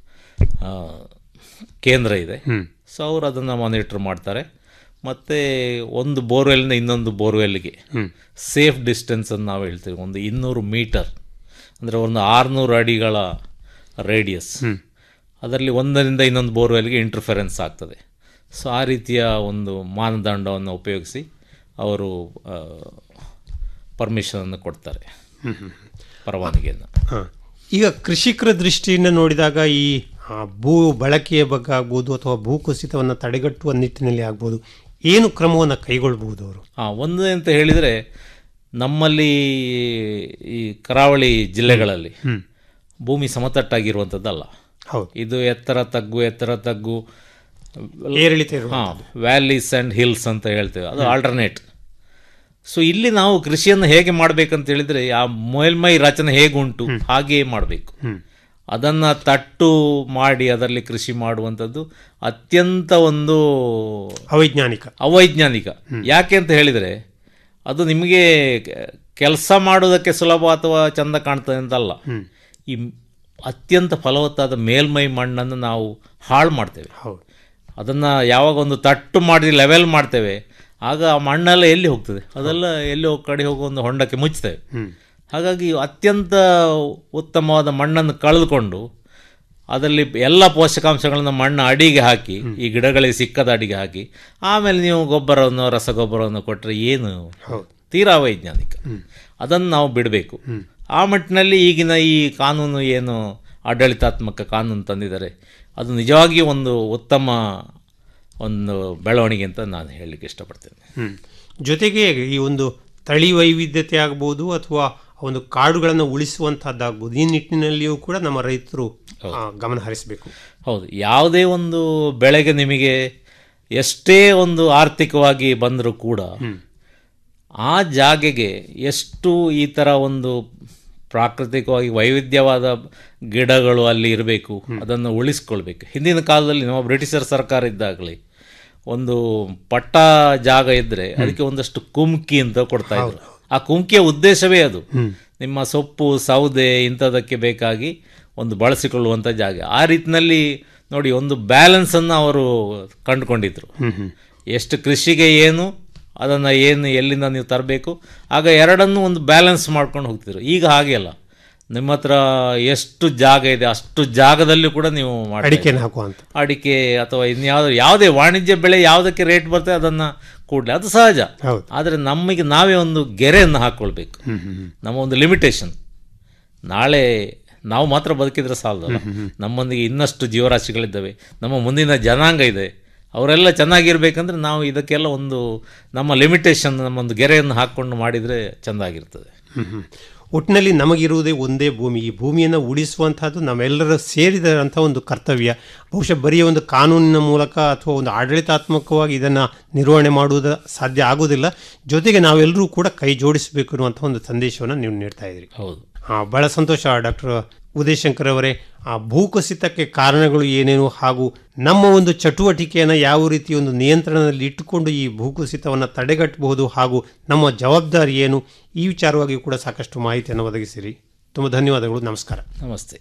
ಆ, ಕೇಂದ್ರ ಇದೆ ಸೊ ಅವರು ಅದನ್ನು ಮಾನಿಟರ್ ಮಾಡ್ತಾರೆ ಮತ್ತು ಒಂದು ಬೋರ್ವೆಲ್ನ ಇನ್ನೊಂದು ಬೋರ್ವೆಲ್ಗೆ ಸೇಫ್ ಡಿಸ್ಟೆನ್ಸನ್ನು ನಾವು ಹೇಳ್ತೀವಿ ಒಂದು ಇನ್ನೂರು ಮೀಟರ್ ಅಂದರೆ ಒಂದು ಆರುನೂರು ಅಡಿಗಳ ರೇಡಿಯಸ್ ಅದರಲ್ಲಿ ಒಂದರಿಂದ ಇನ್ನೊಂದು ಬೋರ್ವೆಲ್ಗೆ ಇಂಟರ್ಫರೆನ್ಸ್ ಆಗ್ತದೆ ಸೊ ಆ ರೀತಿಯ ಒಂದು ಮಾನದಂಡವನ್ನು ಉಪಯೋಗಿಸಿ ಅವರು ಪರ್ಮಿಷನನ್ನು ಕೊಡ್ತಾರೆ ಪರವಾನಗಿಯನ್ನು ಹಾಂ ಈಗ ಕೃಷಿಕರ ದೃಷ್ಟಿಯಿಂದ ನೋಡಿದಾಗ ಈ ಆ, ಭೂ ಬಳಕೆಯ ಬಗ್ಗೆ ಆಗ್ಬೋದು ಅಥವಾ ಭೂಕುಸಿತವನ್ನು ತಡೆಗಟ್ಟುವ ನಿಟ್ಟಿನಲ್ಲಿ ಆಗ್ಬೋದು ಏನು ಕ್ರಮವನ್ನು ಕೈಗೊಳ್ಬಹುದು ಅವರು ಹಾಂ ಒಂದು ಅಂತ ಹೇಳಿದರೆ ನಮ್ಮಲ್ಲಿ ಈ ಕರಾವಳಿ ಜಿಲ್ಲೆಗಳಲ್ಲಿ ಭೂಮಿ ಸಮತಟ್ಟಾಗಿರುವಂಥದ್ದಲ್ಲ ಹೌದು ಇದು ಎತ್ತರ ತಗ್ಗು ಎತ್ತರ ತಗ್ಗು ಏರಿಳಿತ ಇರುವ ಹಾ ವ್ಯಾಲೀಸ್ ಆ್ಯಂಡ್ ಹಿಲ್ಸ್ ಅಂತ ಹೇಳ್ತೇವೆ ಅದು ಆಲ್ಟರ್ನೇಟ್ ಸೊ ಇಲ್ಲಿ ನಾವು ಕೃಷಿಯನ್ನು ಹೇಗೆ ಮಾಡ್ಬೇಕಂತ ಹೇಳಿದ್ರೆ ಆ ಮೇಲ್ಮೈ ರಚನೆ ಹೇಗುಂಟು ಹಾಗೆಯೇ ಮಾಡಬೇಕು ಅದನ್ನ ತಟ್ಟು ಮಾಡಿ ಅದರಲ್ಲಿ ಕೃಷಿ ಮಾಡುವಂಥದ್ದು ಅತ್ಯಂತ ಒಂದು ಅವೈಜ್ಞಾನಿಕ ಅವೈಜ್ಞಾನಿಕ ಯಾಕೆ ಅಂತ ಹೇಳಿದರೆ ಅದು ನಿಮಗೆ ಕೆಲಸ ಮಾಡೋದಕ್ಕೆ ಸುಲಭ ಅಥವಾ ಚಂದ ಕಾಣ್ತದೆ ಅಂತಲ್ಲ ಈ ಅತ್ಯಂತ ಫಲವತ್ತಾದ ಮೇಲ್ಮೈ ಮಣ್ಣನ್ನು ನಾವು ಹಾಳು ಮಾಡ್ತೇವೆ ಹೌದು ಅದನ್ನು ಯಾವಾಗ ಒಂದು ತಟ್ಟು ಮಾಡಿ ಲೆವೆಲ್ ಮಾಡ್ತೇವೆ ಆಗ ಆ ಮಣ್ಣೆಲ್ಲ ಎಲ್ಲಿ ಹೋಗ್ತದೆ ಅದೆಲ್ಲ ಎಲ್ಲಿ ಹೋಗಿ ಕಡೆ ಹೋಗೋ ಒಂದು ಹೊಂಡಕ್ಕೆ ಮುಚ್ತೇವೆ ಹಾಗಾಗಿ ಅತ್ಯಂತ ಉತ್ತಮವಾದ ಮಣ್ಣನ್ನು ಕಳೆದುಕೊಂಡು ಅದರಲ್ಲಿ ಎಲ್ಲ ಪೋಷಕಾಂಶಗಳನ್ನು ಮಣ್ಣು ಅಡಿಗೆ ಹಾಕಿ ಈ ಗಿಡಗಳಿಗೆ ಸಿಕ್ಕದ ಅಡಿಗೆ ಹಾಕಿ ಆಮೇಲೆ ನೀವು ಗೊಬ್ಬರವನ್ನು ರಸಗೊಬ್ಬರವನ್ನು ಕೊಟ್ಟರೆ ಏನು ಹೌದು ತೀರಾ ವೈಜ್ಞಾನಿಕ ಅದನ್ನು ನಾವು ಬಿಡಬೇಕು ಆ ಮಟ್ಟಿನಲ್ಲಿ ಈಗಿನ ಈ ಕಾನೂನು ಏನು ಆಡಳಿತಾತ್ಮಕ ಕಾನೂನು ತಂದಿದ್ದಾರೆ ಅದು ನಿಜವಾಗಿಯೂ ಒಂದು ಉತ್ತಮ ಒಂದು ಬೆಳವಣಿಗೆ ಅಂತ ನಾನು ಹೇಳಲಿಕ್ಕೆ ಇಷ್ಟಪಡ್ತೇನೆ ಹ್ಮ್. ಜೊತೆಗೆ ಈ ಒಂದು ತಳಿ ವೈವಿಧ್ಯತೆ ಆಗ್ಬೋದು ಅಥವಾ ಒಂದು ಕಾಡುಗಳನ್ನು ಉಳಿಸುವಂತಹದ್ದಾಗ್ಬೋದು ಈ ನಿಟ್ಟಿನಲ್ಲಿಯೂ ಕೂಡ ನಮ್ಮ ರೈತರು ಆ, ಗಮನ ಹರಿಸಬೇಕು ಹೌದು ಯಾವುದೇ ಒಂದು ಬೆಳೆಗೆ ನಿಮಗೆ ಎಷ್ಟೇ ಒಂದು ಆರ್ಥಿಕವಾಗಿ ಬಂದರೂ ಕೂಡ ಆ ಜಾಗೆಗೆ ಎಷ್ಟು ಈ ಥರ ಒಂದು ಪ್ರಾಕೃತಿಕವಾಗಿ ವೈವಿಧ್ಯವಾದ ಗಿಡಗಳು ಅಲ್ಲಿ ಇರಬೇಕು ಅದನ್ನು ಉಳಿಸ್ಕೊಳ್ಬೇಕು ಹಿಂದಿನ ಕಾಲದಲ್ಲಿ ನಮ್ಮ ಬ್ರಿಟಿಷರ್ ಸರ್ಕಾರ ಇದ್ದಾಗಲಿ ಒಂದು ಪಟ್ಟ ಜಾಗ ಇದ್ದರೆ ಅದಕ್ಕೆ ಒಂದಷ್ಟು ಕುಮ್ಕಿ ಅಂತ ಕೊಡ್ತಾ ಇದ್ರು ಆ ಕುಮ್ಕಿಯ ಉದ್ದೇಶವೇ ಅದು ನಿಮ್ಮ ಸೊಪ್ಪು ಸೌದೆ ಇಂಥದಕ್ಕೆ ಬೇಕಾಗಿ ಒಂದು ಬಳಸಿಕೊಳ್ಳುವಂಥ ಜಾಗ ಆ ರೀತಿನಲ್ಲಿ ನೋಡಿ ಒಂದು ಬ್ಯಾಲೆನ್ಸನ್ನು ಅವರು ಕಂಡುಕೊಂಡಿದ್ರು ಎಷ್ಟು ಕೃಷಿಗೆ ಏನು ಅದನ್ನು ಏನು ಎಲ್ಲಿಂದ ನೀವು ತರಬೇಕು ಆಗ ಎರಡನ್ನೂ ಒಂದು ಬ್ಯಾಲೆನ್ಸ್ ಮಾಡ್ಕೊಂಡು ಹೋಗ್ತಿದ್ರು ಈಗ ಹಾಗೆ ಅಲ್ಲ ನಿಮ್ಮ ಹತ್ರ ಎಷ್ಟು ಜಾಗ ಇದೆ ಅಷ್ಟು ಜಾಗದಲ್ಲಿ ಕೂಡ ನೀವು ಮಾಡ್ತಾ ಅಡಿಕೆನ ಹಾಕುವಂತ ಅಡಿಕೆ ಅಥವಾ ಇನ್ಯಾವುದೋ ಯಾವುದೇ ವಾಣಿಜ್ಯ ಬೆಳೆ ಯಾವುದಕ್ಕೆ ರೇಟ್ ಬರ್ತದೆ ಅದನ್ನು ಕೂಡಲೇ ಅದು ಸಹಜ ಹೌದು. ಆದರೆ ನಮಗೆ ನಾವೇ ಒಂದು ಗೆರೆಯನ್ನು ಹಾಕ್ಕೊಳ್ಬೇಕು ನಮ್ಮ ಒಂದು ಲಿಮಿಟೇಷನ್ ನಾಳೆ ನಾವು ಮಾತ್ರ ಬದುಕಿದ್ರೆ ಸಾಲದಲ್ಲ ನಮ್ಮೊಂದಿಗೆ ಇನ್ನಷ್ಟು ಜೀವರಾಶಿಗಳಿದ್ದಾವೆ ನಮ್ಮ ಮುಂದಿನ ಜನಾಂಗ ಇದೆ ಅವರೆಲ್ಲ ಚೆನ್ನಾಗಿರ್ಬೇಕಂದ್ರೆ ನಾವು ಇದಕ್ಕೆಲ್ಲ ಒಂದು ನಮ್ಮ ಲಿಮಿಟೇಷನ್ ನಮ್ಮ ಒಂದು ಗೆರೆಯನ್ನು ಹಾಕ್ಕೊಂಡು ಮಾಡಿದರೆ ಚೆಂದಾಗಿರ್ತದೆ ಒಟ್ಟಿನಲ್ಲಿ ನಮಗಿರುವುದೇ ಒಂದೇ ಭೂಮಿ ಈ ಭೂಮಿಯನ್ನು ಉಳಿಸುವಂತಹದ್ದು ನಮ್ಮೆಲ್ಲರ ಸೇರಿದಂಥ ಒಂದು ಕರ್ತವ್ಯ ಬಹುಶಃ ಬರೀ ಒಂದು ಕಾನೂನಿನ ಮೂಲಕ ಅಥವಾ ಒಂದು ಆಡಳಿತಾತ್ಮಕವಾಗಿ ಇದನ್ನು ನಿರ್ವಹಣೆ ಮಾಡುವುದು ಸಾಧ್ಯ ಆಗುವುದಿಲ್ಲ ಜೊತೆಗೆ ನಾವೆಲ್ಲರೂ ಕೂಡ ಕೈ ಜೋಡಿಸಬೇಕು ಅನ್ನುವಂಥ ಒಂದು ಸಂದೇಶವನ್ನು ನೀವು ನೀಡ್ತಾ ಇದ್ದೀರಿ ಹೌದು ಆ, ಬಹಳ ಸಂತೋಷ ಡಾಕ್ಟರ್ ಉದಯಶಂಕರ್ ಅವರೇ ಆ ಭೂಕುಸಿತಕ್ಕೆ ಕಾರಣಗಳು ಏನೇನು ಹಾಗೂ ನಮ್ಮ ಒಂದು ಚಟುವಟಿಕೆಯನ್ನು ಯಾವ ರೀತಿ ಒಂದು ನಿಯಂತ್ರಣದಲ್ಲಿ ಇಟ್ಟುಕೊಂಡು ಈ ಭೂಕುಸಿತವನ್ನು ತಡೆಗಟ್ಟಬಹುದು ಹಾಗೂ ನಮ್ಮ ಜವಾಬ್ದಾರಿ ಏನು ಈ ವಿಚಾರವಾಗಿ ಕೂಡ ಸಾಕಷ್ಟು ಮಾಹಿತಿಯನ್ನು ಒದಗಿಸಿರಿ ತುಂಬ ಧನ್ಯವಾದಗಳು ನಮಸ್ಕಾರ ನಮಸ್ತೆ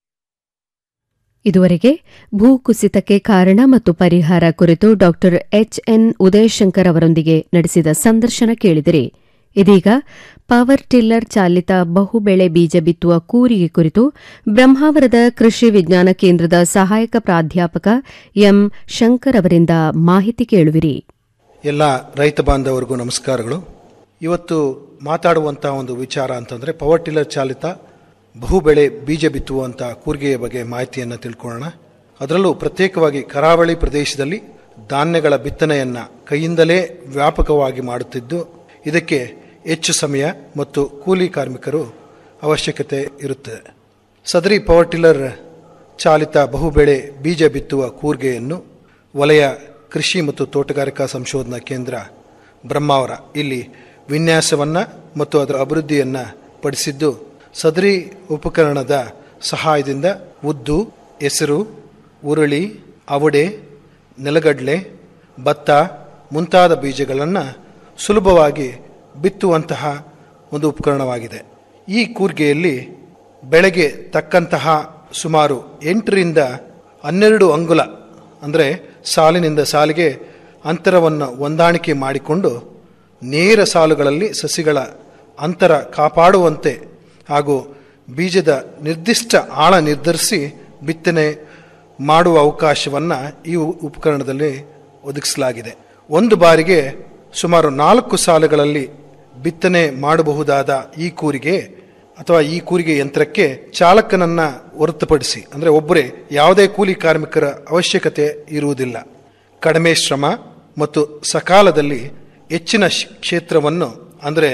ಇದುವರೆಗೆ ಭೂಕುಸಿತಕ್ಕೆ ಕಾರಣ ಮತ್ತು ಪರಿಹಾರ ಕುರಿತು ಡಾಕ್ಟರ್ ಎಚ್ಎನ್ ಉದಯಶಂಕರ್ ಅವರೊಂದಿಗೆ ನಡೆಸಿದ ಸಂದರ್ಶನ ಕೇಳಿದಿರಿ ಇದೀಗ ಪವರ್ ಟಿಲ್ಲರ್ ಚಾಲಿತ ಬಹುಬೆಳೆ ಬೀಜ ಬಿತ್ತುವ ಕೂರಿಗೆ ಕುರಿತು ಬ್ರಹ್ಮಾವರದ ಕೃಷಿ ವಿಜ್ಞಾನ ಕೇಂದ್ರದ ಸಹಾಯಕ ಪ್ರಾಧ್ಯಾಪಕ ಎಂ ಶಂಕರ್ ಅವರಿಂದ ಮಾಹಿತಿ ಕೇಳುವಿರಿ ಎಲ್ಲ ರೈತ ಬಾಂಧವರಿಗೂ ನಮಸ್ಕಾರಗಳು ಇವತ್ತು ಮಾತಾಡುವಂಥ ಒಂದು ವಿಚಾರ ಅಂತಂದರೆ ಪವರ್ ಟಿಲ್ಲರ್ ಚಾಲಿತ ಬಹುಬೆಳೆ ಬೀಜ ಬಿತ್ತುವಂಥ ಕೂರ್ಗೆಯ ಬಗ್ಗೆ ಮಾಹಿತಿಯನ್ನು ತಿಳ್ಕೊಳ್ಳೋಣ ಅದರಲ್ಲೂ ಪ್ರತ್ಯೇಕವಾಗಿ ಕರಾವಳಿ ಪ್ರದೇಶದಲ್ಲಿ ಧಾನ್ಯಗಳ ಬಿತ್ತನೆಯನ್ನು ಕೈಯಿಂದಲೇ ವ್ಯಾಪಕವಾಗಿ ಮಾಡುತ್ತಿದ್ದು ಇದಕ್ಕೆ ಹೆಚ್ಚು ಸಮಯ ಮತ್ತು ಕೂಲಿ ಕಾರ್ಮಿಕರು ಅವಶ್ಯಕತೆ ಇರುತ್ತದೆ ಸದರಿ ಪವರ್ ಟಿಲ್ಲರ್ ಚಾಲಿತ ಬಹುಬೆಳೆ ಬೀಜ ಬಿತ್ತುವ ಕೂರ್ಗೆಯನ್ನು ವಲಯ ಕೃಷಿ ಮತ್ತು ತೋಟಗಾರಿಕಾ ಸಂಶೋಧನಾ ಕೇಂದ್ರ ಬ್ರಹ್ಮಾವರ ಇಲ್ಲಿ ವಿನ್ಯಾಸವನ್ನು ಮತ್ತು ಅದರ ಅಭಿವೃದ್ಧಿಯನ್ನು ಪಡಿಸಿದ್ದು ಸದರಿ ಉಪಕರಣದ ಸಹಾಯದಿಂದ ಉದ್ದು ಹೆಸರು ಉರುಳಿ ಅವಡೆ ನೆಲಗಡಲೆ ಭತ್ತ ಮುಂತಾದ ಬೀಜಗಳನ್ನು ಸುಲಭವಾಗಿ ಬಿತ್ತುವಂತಹ ಒಂದು ಉಪಕರಣವಾಗಿದೆ ಈ ಕೂರ್ಗೆಯಲ್ಲಿ ಬೆಳೆಗೆ ತಕ್ಕಂತಹ ಸುಮಾರು ಎಂಟರಿಂದ ಹನ್ನೆರಡು ಅಂಗುಲ ಅಂದರೆ ಸಾಲಿನಿಂದ ಸಾಲಿಗೆ ಅಂತರವನ್ನು ಹೊಂದಾಣಿಕೆ ಮಾಡಿಕೊಂಡು ನೇರ ಸಾಲುಗಳಲ್ಲಿ ಸಸಿಗಳ ಅಂತರ ಕಾಪಾಡುವಂತೆ ಹಾಗೂ ಬೀಜದ ನಿರ್ದಿಷ್ಟ ಆಳ ನಿರ್ಧರಿಸಿ ಬಿತ್ತನೆ ಮಾಡುವ ಅವಕಾಶವನ್ನು ಈ ಉಪಕರಣದಲ್ಲಿ ಒದಗಿಸಲಾಗಿದೆ ಒಂದು ಬಾರಿಗೆ ಸುಮಾರು ನಾಲ್ಕು ಸಾಲುಗಳಲ್ಲಿ ಬಿತ್ತನೆ ಮಾಡಬಹುದಾದ ಈ ಕೂರಿಗೆ ಅಥವಾ ಈ ಕೂರಿಗೆ ಯಂತ್ರಕ್ಕೆ ಚಾಲಕನನ್ನ ಹೊರತುಪಡಿಸಿ ಅಂದರೆ ಒಬ್ಬರೇ ಯಾವುದೇ ಕೂಲಿ ಕಾರ್ಮಿಕರ ಅವಶ್ಯಕತೆ ಇರುವುದಿಲ್ಲ ಕಡಿಮೆ ಶ್ರಮ ಮತ್ತು ಸಕಾಲದಲ್ಲಿ ಹೆಚ್ಚಿನ ಶ್- ಕ್ಷೇತ್ರವನ್ನು ಅಂದರೆ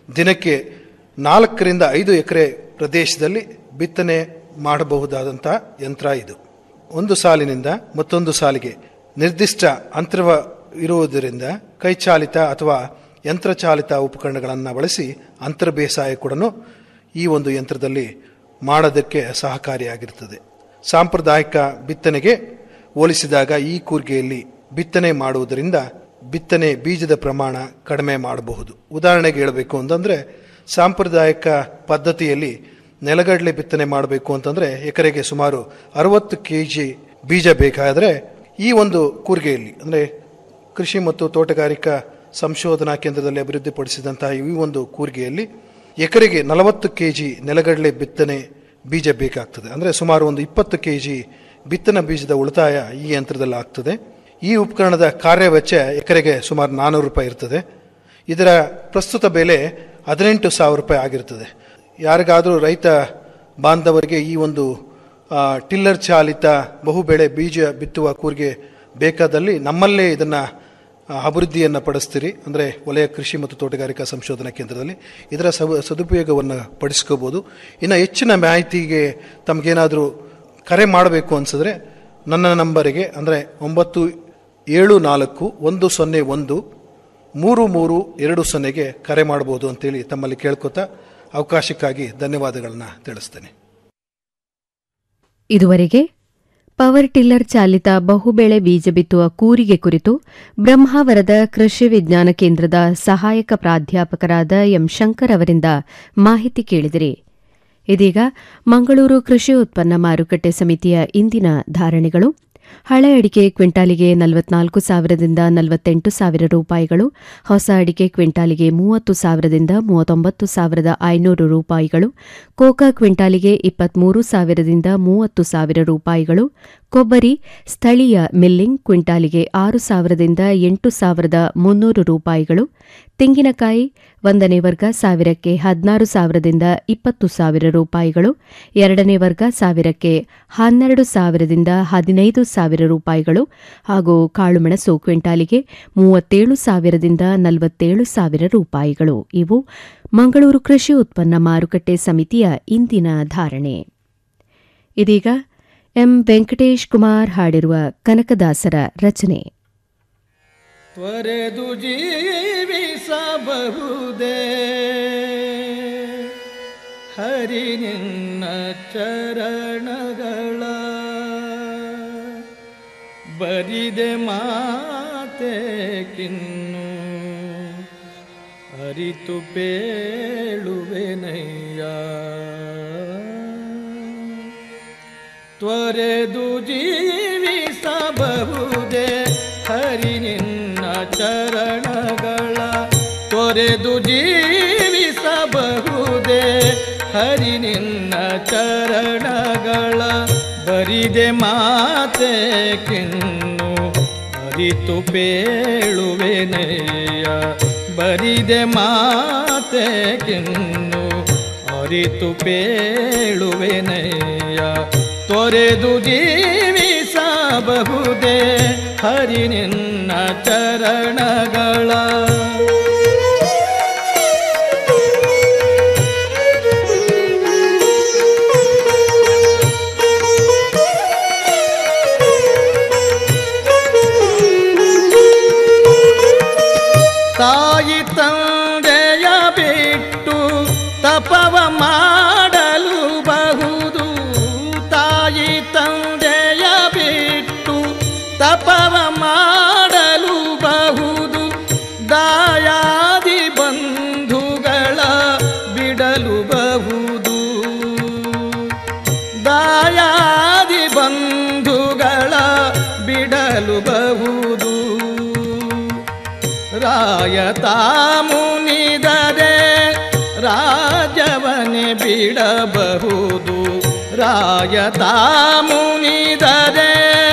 ದಿನಕ್ಕೆ ನಾಲ್ಕರಿಂದ ಐದು ಎಕರೆ ಪ್ರದೇಶದಲ್ಲಿ ಬಿತ್ತನೆ ಮಾಡಬಹುದಾದಂಥ ಯಂತ್ರ ಇದು ಒಂದು ಸಾಲಿನಿಂದ ಮತ್ತೊಂದು ಸಾಲಿಗೆ ನಿರ್ದಿಷ್ಟ ಅಂತರವ ಇರುವುದರಿಂದ ಕೈಚಾಲಿತ ಅಥವಾ ಯಂತ್ರಚಾಲಿತ ಉಪಕರಣಗಳನ್ನು ಬಳಸಿ ಅಂತರ ಬೇಸಾಯ ಕೂಡ ಈ ಒಂದು ಯಂತ್ರದಲ್ಲಿ ಮಾಡೋದಕ್ಕೆ ಸಹಕಾರಿಯಾಗಿರುತ್ತದೆ ಸಾಂಪ್ರದಾಯಿಕ ಬಿತ್ತನೆಗೆ ಹೋಲಿಸಿದಾಗ ಈ ಕೂರ್ಗೆಯಲ್ಲಿ ಬಿತ್ತನೆ ಮಾಡುವುದರಿಂದ ಬಿತ್ತನೆ ಬೀಜದ ಪ್ರಮಾಣ ಕಡಿಮೆ ಮಾಡಬಹುದು ಉದಾಹರಣೆಗೆ ಹೇಳಬೇಕು ಅಂತಂದರೆ ಸಾಂಪ್ರದಾಯಿಕ ಪದ್ಧತಿಯಲ್ಲಿ ನೆಲಗಡಲೆ ಬಿತ್ತನೆ ಮಾಡಬೇಕು ಅಂತಂದರೆ ಎಕರೆಗೆ ಸುಮಾರು ಅರವತ್ತು ಕೆ ಜಿ ಬೀಜ ಬೇಕಾದರೆ ಈ ಒಂದು ಕೂರ್ಗೆಯಲ್ಲಿ ಅಂದರೆ ಕೃಷಿ ಮತ್ತು ತೋಟಗಾರಿಕಾ ಸಂಶೋಧನಾ ಕೇಂದ್ರದಲ್ಲಿ ಅಭಿವೃದ್ಧಿಪಡಿಸಿದಂತಹ ಈ ಒಂದು ಕೂರ್ಗೆಯಲ್ಲಿ ಎಕರೆಗೆ ನಲವತ್ತು ಕೆ ಜಿ ನೆಲಗಡಲೆ ಬಿತ್ತನೆ ಬೀಜ ಬೇಕಾಗ್ತದೆ ಅಂದರೆ ಸುಮಾರು ಒಂದು ಇಪ್ಪತ್ತು ಕೆ ಜಿ ಬಿತ್ತನೆ ಬೀಜದ ಉಳಿತಾಯ ಈ ಯಂತ್ರದಲ್ಲಿ ಆಗ್ತದೆ ಈ ಉಪಕರಣದ ಕಾರ್ಯವೆಚ್ಚ ಎಕರೆಗೆ ಸುಮಾರು ನಾನ್ನೂರು ರೂಪಾಯಿ ಇರ್ತದೆ ಇದರ ಪ್ರಸ್ತುತ ಬೆಲೆ ಹದಿನೆಂಟು ಸಾವಿರ ರೂಪಾಯಿ ಆಗಿರ್ತದೆ ಯಾರಿಗಾದರೂ ರೈತ ಬಾಂಧವರಿಗೆ ಈ ಒಂದು ಆ, ಟಿಲ್ಲರ್ ಚಾಲಿತ ಬಹುಬೆಳೆ ಬೀಜ ಬಿತ್ತುವ ಕೂರಿಗೆ ಬೇಕಾದಲ್ಲಿ ನಮ್ಮಲ್ಲೇ ಇದನ್ನು ಅಭಿವೃದ್ಧಿಯನ್ನು ಪಡಿಸ್ತೀರಿ ಅಂದರೆ ವಲಯ ಕೃಷಿ ಮತ್ತು ತೋಟಗಾರಿಕಾ ಸಂಶೋಧನಾ ಕೇಂದ್ರದಲ್ಲಿ ಇದರ ಸವ ಸದುಪಯೋಗವನ್ನು ಪಡಿಸ್ಕೋಬೋದು ಇನ್ನು ಹೆಚ್ಚಿನ ಮಾಹಿತಿಗೆ ತಮಗೇನಾದರೂ ಕರೆ ಮಾಡಬೇಕು ಅನಿಸಿದ್ರೆ ನನ್ನ ನಂಬರಿಗೆ ಅಂದರೆ ಒಂಬತ್ತು ಏಳು ನಾಲ್ಕು ಒಂದು ಸೊನ್ನೆ ಒಂದು ಮೂರು ಮೂರು ಎರಡು ಸೊನ್ನೆಗೆ ಕರೆ ಮಾಡ್ಬೋದು ಅಂತೇಳಿ ತಮ್ಮಲ್ಲಿ ಕೇಳ್ಕೊತಾ ಅವಕಾಶಕ್ಕಾಗಿ ಧನ್ಯವಾದಗಳನ್ನ ತಿಳಿಸ್ತೇನೆ ಇದುವರೆಗೆ ಪವರ್ ಟಿಲ್ಲರ್ ಚಾಲಿತ ಬಹುಬೆಳೆ ಬೀಜ ಬಿತ್ತುವ ಕೂರಿಗೆ ಕುರಿತು ಬ್ರಹ್ಮಾವರದ ಕೃಷಿ ವಿಜ್ಞಾನ ಕೇಂದ್ರದ ಸಹಾಯಕ ಪ್ರಾಧ್ಯಾಪಕರಾದ ಎಂ ಶಂಕರ್ ಅವರಿಂದ ಮಾಹಿತಿ ಕೇಳಿದಿರಿ ಇದೀಗ ಮಂಗಳೂರು ಕೃಷಿ ಉತ್ಪನ್ನ ಮಾರುಕಟ್ಟೆ ಸಮಿತಿಯ ಇಂದಿನ ಧಾರಣೆಗಳು ಹಳೆ ಅಡಿಕೆ ಕ್ವಿಂಟಾಲಿಗೆ ನಲವತ್ನಾಲ್ಕು ಸಾವಿರದಿಂದ ನಲವತ್ತೆಂಟು ಸಾವಿರ ರೂಪಾಯಿಗಳು ಹೊಸ ಅಡಿಕೆ ಕ್ವಿಂಟಾಲಿಗೆ ಮೂವತ್ತು ಸಾವಿರದಿಂದ ಮೂವತ್ತೊಂಬತ್ತು ಸಾವಿರದ ಐನೂರು ರೂಪಾಯಿಗಳು ಕೋಕಾ ಕ್ವಿಂಟಾಲಿಗೆ ಇಪ್ಪತ್ಮೂರು ಸಾವಿರದಿಂದ ಮೂವತ್ತು ಸಾವಿರ ರೂಪಾಯಿಗಳು ಕೊಬ್ಬರಿ ಸ್ಥಳೀಯ ಮಿಲ್ಲಿಂಗ್ ಕ್ವಿಂಟಾಲಿಗೆ ಆರು ಸಾವಿರದಿಂದ ಎಂಟು ಸಾವಿರದ ಮುನ್ನೂರು ರೂಪಾಯಿಗಳು ತೆಂಗಿನಕಾಯಿ ಒಂದನೇ ವರ್ಗ ಸಾವಿರಕ್ಕೆ ಹದಿನಾರು ಸಾವಿರದಿಂದ ಇಪ್ಪತ್ತು ಸಾವಿರ ರೂಪಾಯಿಗಳು ಎರಡನೇ ವರ್ಗ ಸಾವಿರಕ್ಕೆ ಹನ್ನೆರಡು ಸಾವಿರದಿಂದ ಹದಿನೈದು ಸಾವಿರ ರೂಪಾಯಿಗಳು ಹಾಗೂ ಕಾಳುಮೆಣಸು ಕ್ವಿಂಟಾಲಿಗೆ ಮೂವತ್ತೇಳು ಸಾವಿರದಿಂದ ನಲವತ್ತೇಳು ಸಾವಿರ ರೂಪಾಯಿಗಳು ಇವು ಮಂಗಳೂರು ಕೃಷಿ ಉತ್ಪನ್ನ ಮಾರುಕಟ್ಟೆ ಸಮಿತಿಯ ಇಂದಿನ ಧಾರಣೆ ಇದೀಗ ಎಂ ವೆಂಕಟೇಶ್ ಕುಮಾರ್ ಹಾಡಿರುವ ಕನಕದಾಸರ ರಚನೆ ತ್ವರೆದು ಜೀವಿಸಬಹುದೇ ಹರಿ ನಿನ್ನ ಚರಣಗಳ ಬರಿದೆ ಮಾತೆ ಕಿನ್ನು ಅರಿತು ಪೇಳುವೆನಯ್ಯ ತ್ವರೆದು ಜೀವಿಸಬಹುದೇ ಹರಿ ನಿನ್ನ ಚರಣಗಳ ತೊರೆದು ಜೀವಿಸಬಹುದೇ ಹರಿ ನಿನ್ನ ಚರಣಗಳ ಬರಿದೆ ಮಾತೆ ಕಿನ್ನು ಅರಿತು ಪೇಳುವೆನೆಯ ಬರಿದೆ ಮಾತೆ ಕಿನ್ನು ಅರಿತು ಪೇಳುವೆನೆಯ ತೊರೆದು ಜೀವಿಸಬಹುದೇ ಹರಿ ನಿನ್ನ ಚರಣಗಳ ತಾಯಿ ತಂದೆಯ ಬಿಟ್ಟು ತಪವ ಮಾಡಲು ಬಹುದು ತಾಯಿ ತಂದೆಯ ಬಿಟ್ಟು ತಪವ ಮಾಡಲು ಬಹುದು ದಾಯಾದಿ ಬಂಧುಗಳ ಬಿಡಲು ಬಹುದು ದಾಯಾದಿ ಬಂಧುಗಳ ಬಿಡಲು ಬಹುದು ರಾಯತ ಮುನಿದರೆ ರಾಜವನೆ ಬಿಡಬಹುದು ರಾಯತ ಮುನಿದರೆ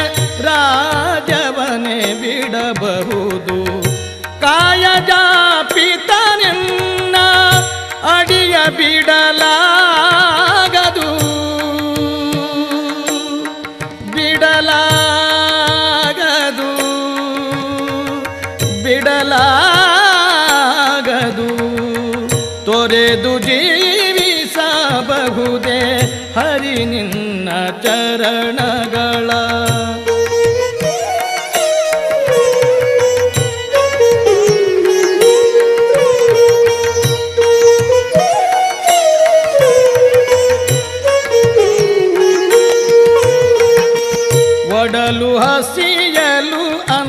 ರಾಜವನೆ ಬಿಡಬಹುದು ಕಾಯಜ ಪಿತನೆನ್ನ ಅಡಿಯ ಬಿಡಲಾಗದು ಬಿಡಲಾಗದು ಬಿಡಲಾಗದು ಬಿಡಬಹುದೇ ಹರಿ ನಿನ್ನ ಚರಣಗಳ ಒಡಲು ಹಸಿಯಲು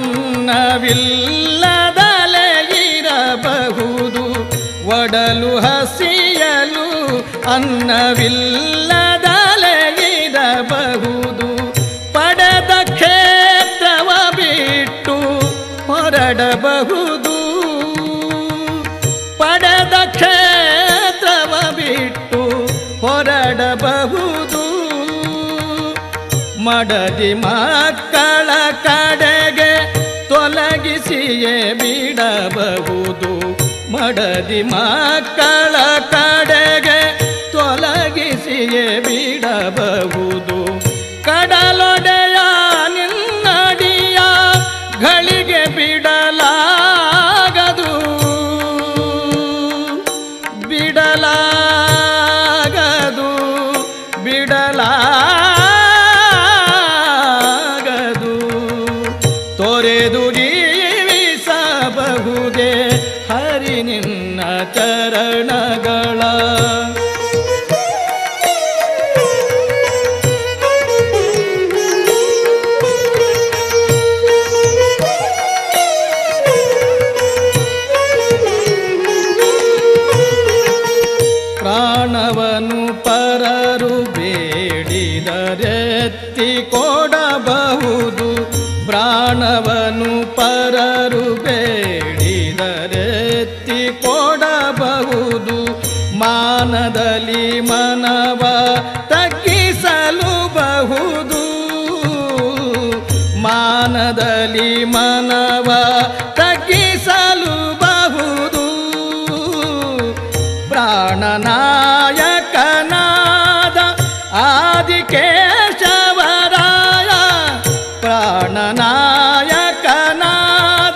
ಅನ್ನವಿಲ್ಲದಲೆ ಇರಬಹುದು ಒಡಲು ಹಸಿಯಲು ಅನ್ನವಿಲ್ಲದಲೆ ಇರಬಹುದು ಪಡೆದ ಕ್ಷೇತ್ರವ ಬಿಟ್ಟು ಹೊರಡಬಹುದು ಪಡೆದ ಕ್ಷೇತ್ರವ ಬಿಟ್ಟು ಹೊರಡಬಹುದು ಮಡದಿ ಮಕ್ಕಳ ಕಡೆಗೆ ತೊಲಗಿಸಿಯೇ ಬಿಡಬಹುದು ಮಡದಿ ಮಕ್ಕಳ ಕಡೆಗೆ ತೊಲಗಿಸಿಯೇ ಬಿಡಬಹುದು ಕಡಲೊಡೆಯ ನಿನ್ನಡಿಯ ಗಳಿಗೆ ಬಿಡಲಾಗದು ಬಿಡಲಾಗದು ಬಿಡಲಾಗದು ತೊರೆದು ಜೀವಿಸಬಹುದೇ ಹರಿ ನಿನ್ನ ಚರಣಗಳ ಪ್ರಾಣವನು ಪರರು ಬೇಡಿದರೆತ್ತಿ ಕೊಡಬಹುದು ಪ್ರಾಣವನು ಪರರು ಬೇಡಿದರೆತ್ತಿ ಕೊಡಬಹುದು ಮಾನದಲ್ಲಿ ಮನವ ತಗ್ಗಿಸಲು ಬಹುದು ಮಾನದಲ್ಲಿ ಮನವ ತಗ್ಗಿಸಲು ಬಹುದು ಪ್ರಾಣನಾಯಕನಾದ ಆದಿಕೇಶವರಾಯ ಪ್ರಾಣನಾಯಕನಾದ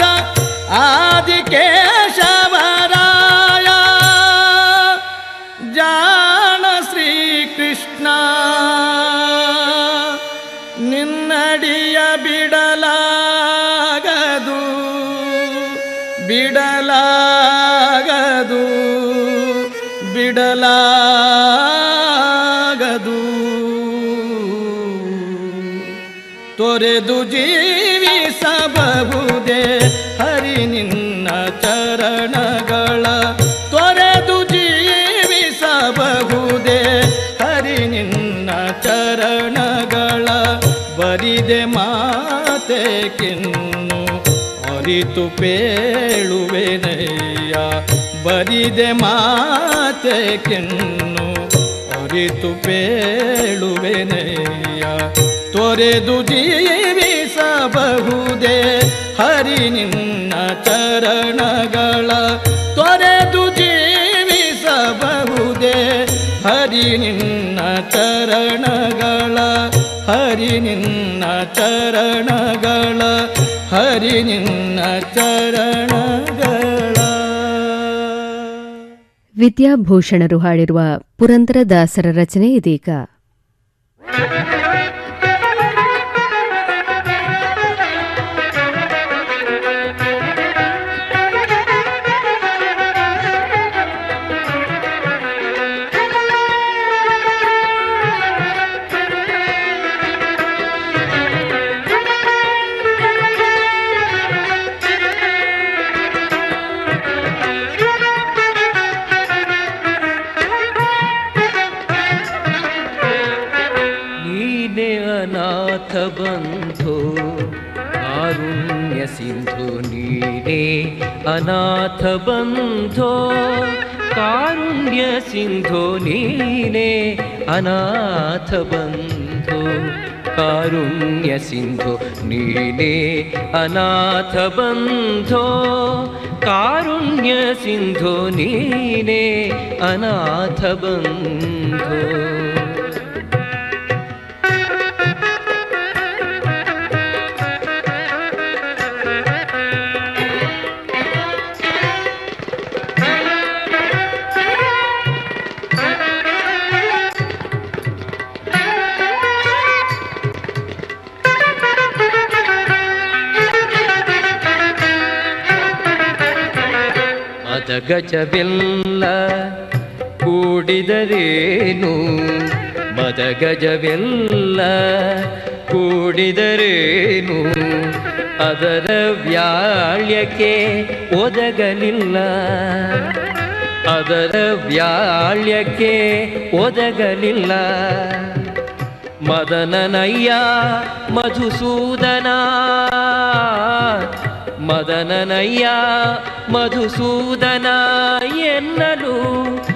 ಆದಿಕೇಶವರಾಯ ಜಾಣ ಶ್ರೀಕೃಷ್ಣ ನಿನ್ನಡಿಯ ಬಿಡಲಾಗದು ಬಿಡಲಾಗದು ಬಿಡಲಾಗದು ತೊರೆದು ಜೀವಿಸಬಹುದೇ ಹರಿ ನಿನ್ನ ಚರಣಗಳ ತೊರೆದು ಜೀವಿಸಬಹುದೇ ಹರಿ ನಿನ್ನ ಚರಣಗಳ ಬರಿದೆ ಮಾತೆ ಕಿನ್ನು ಅರಿತು ಪೇಳುವೆನಯ್ಯ ಬರಿದೆ ಮಾತೆ ಕಿನ್ನು ಅರಿತು ಪೇಳುವೆನಯ್ಯ ತೊರೆದು ಜೀವಿಸಬಹುದೇ ಹರಿ ನಿನ್ನ ಚರಣಗಳ ತೊರೆದು ಜೀವಿಸಬಹುದೇ ಹರಿ ನಿನ್ನ ಚರಣಗಳ ಹರಿ ನಿನ್ನ ಚರಣಗಳ ಹರಿ ನಿನ್ನ ಚರಣಗಳ ವಿದ್ಯಾಭೂಷಣರು ಹಾಡಿರುವ ಪುರಂದರದಾಸರ ರಚನೆ ಇದೀಗ ನೀನೆ ಅನಾಥ ಬಂಧು ಕಾರುಣ್ಯ ಸಿಂಧು ನೀನೆ ಅನಾಥ ಬಂಧೋ ಕಾರುಣ್ಯ ಸಿಂಧು ನೀನೆ ಅನಾಥ ಬಂಧು ಕಾರುಣ್ಯ ಸಿಂಧು ನೀನೆ ಅನಾಥ ಬಂಧೋ ಕಾರುಣ್ಯ ಸಿಂಧು ನೀನೆ ಅನಾಥ ಬಂಧೋ ಮದಗಜವೆಲ್ಲ ಕೂಡಿದರೇನು ಮದಗಜವೆಲ್ಲ ಕೂಡಿದರೇನು ಅದರ ವ್ಯಾಳ್ಯಕ್ಕೆ ಒದಗಲಿಲ್ಲ ಅದರ ವ್ಯಾಳ್ಯಕ್ಕೆ ಒದಗಲಿಲ್ಲ ಮದನನಯ್ಯ ಮಧುಸೂದನ ಮದನನಯ್ಯ ಮಧುಸೂದನ ಎನ್ನಲು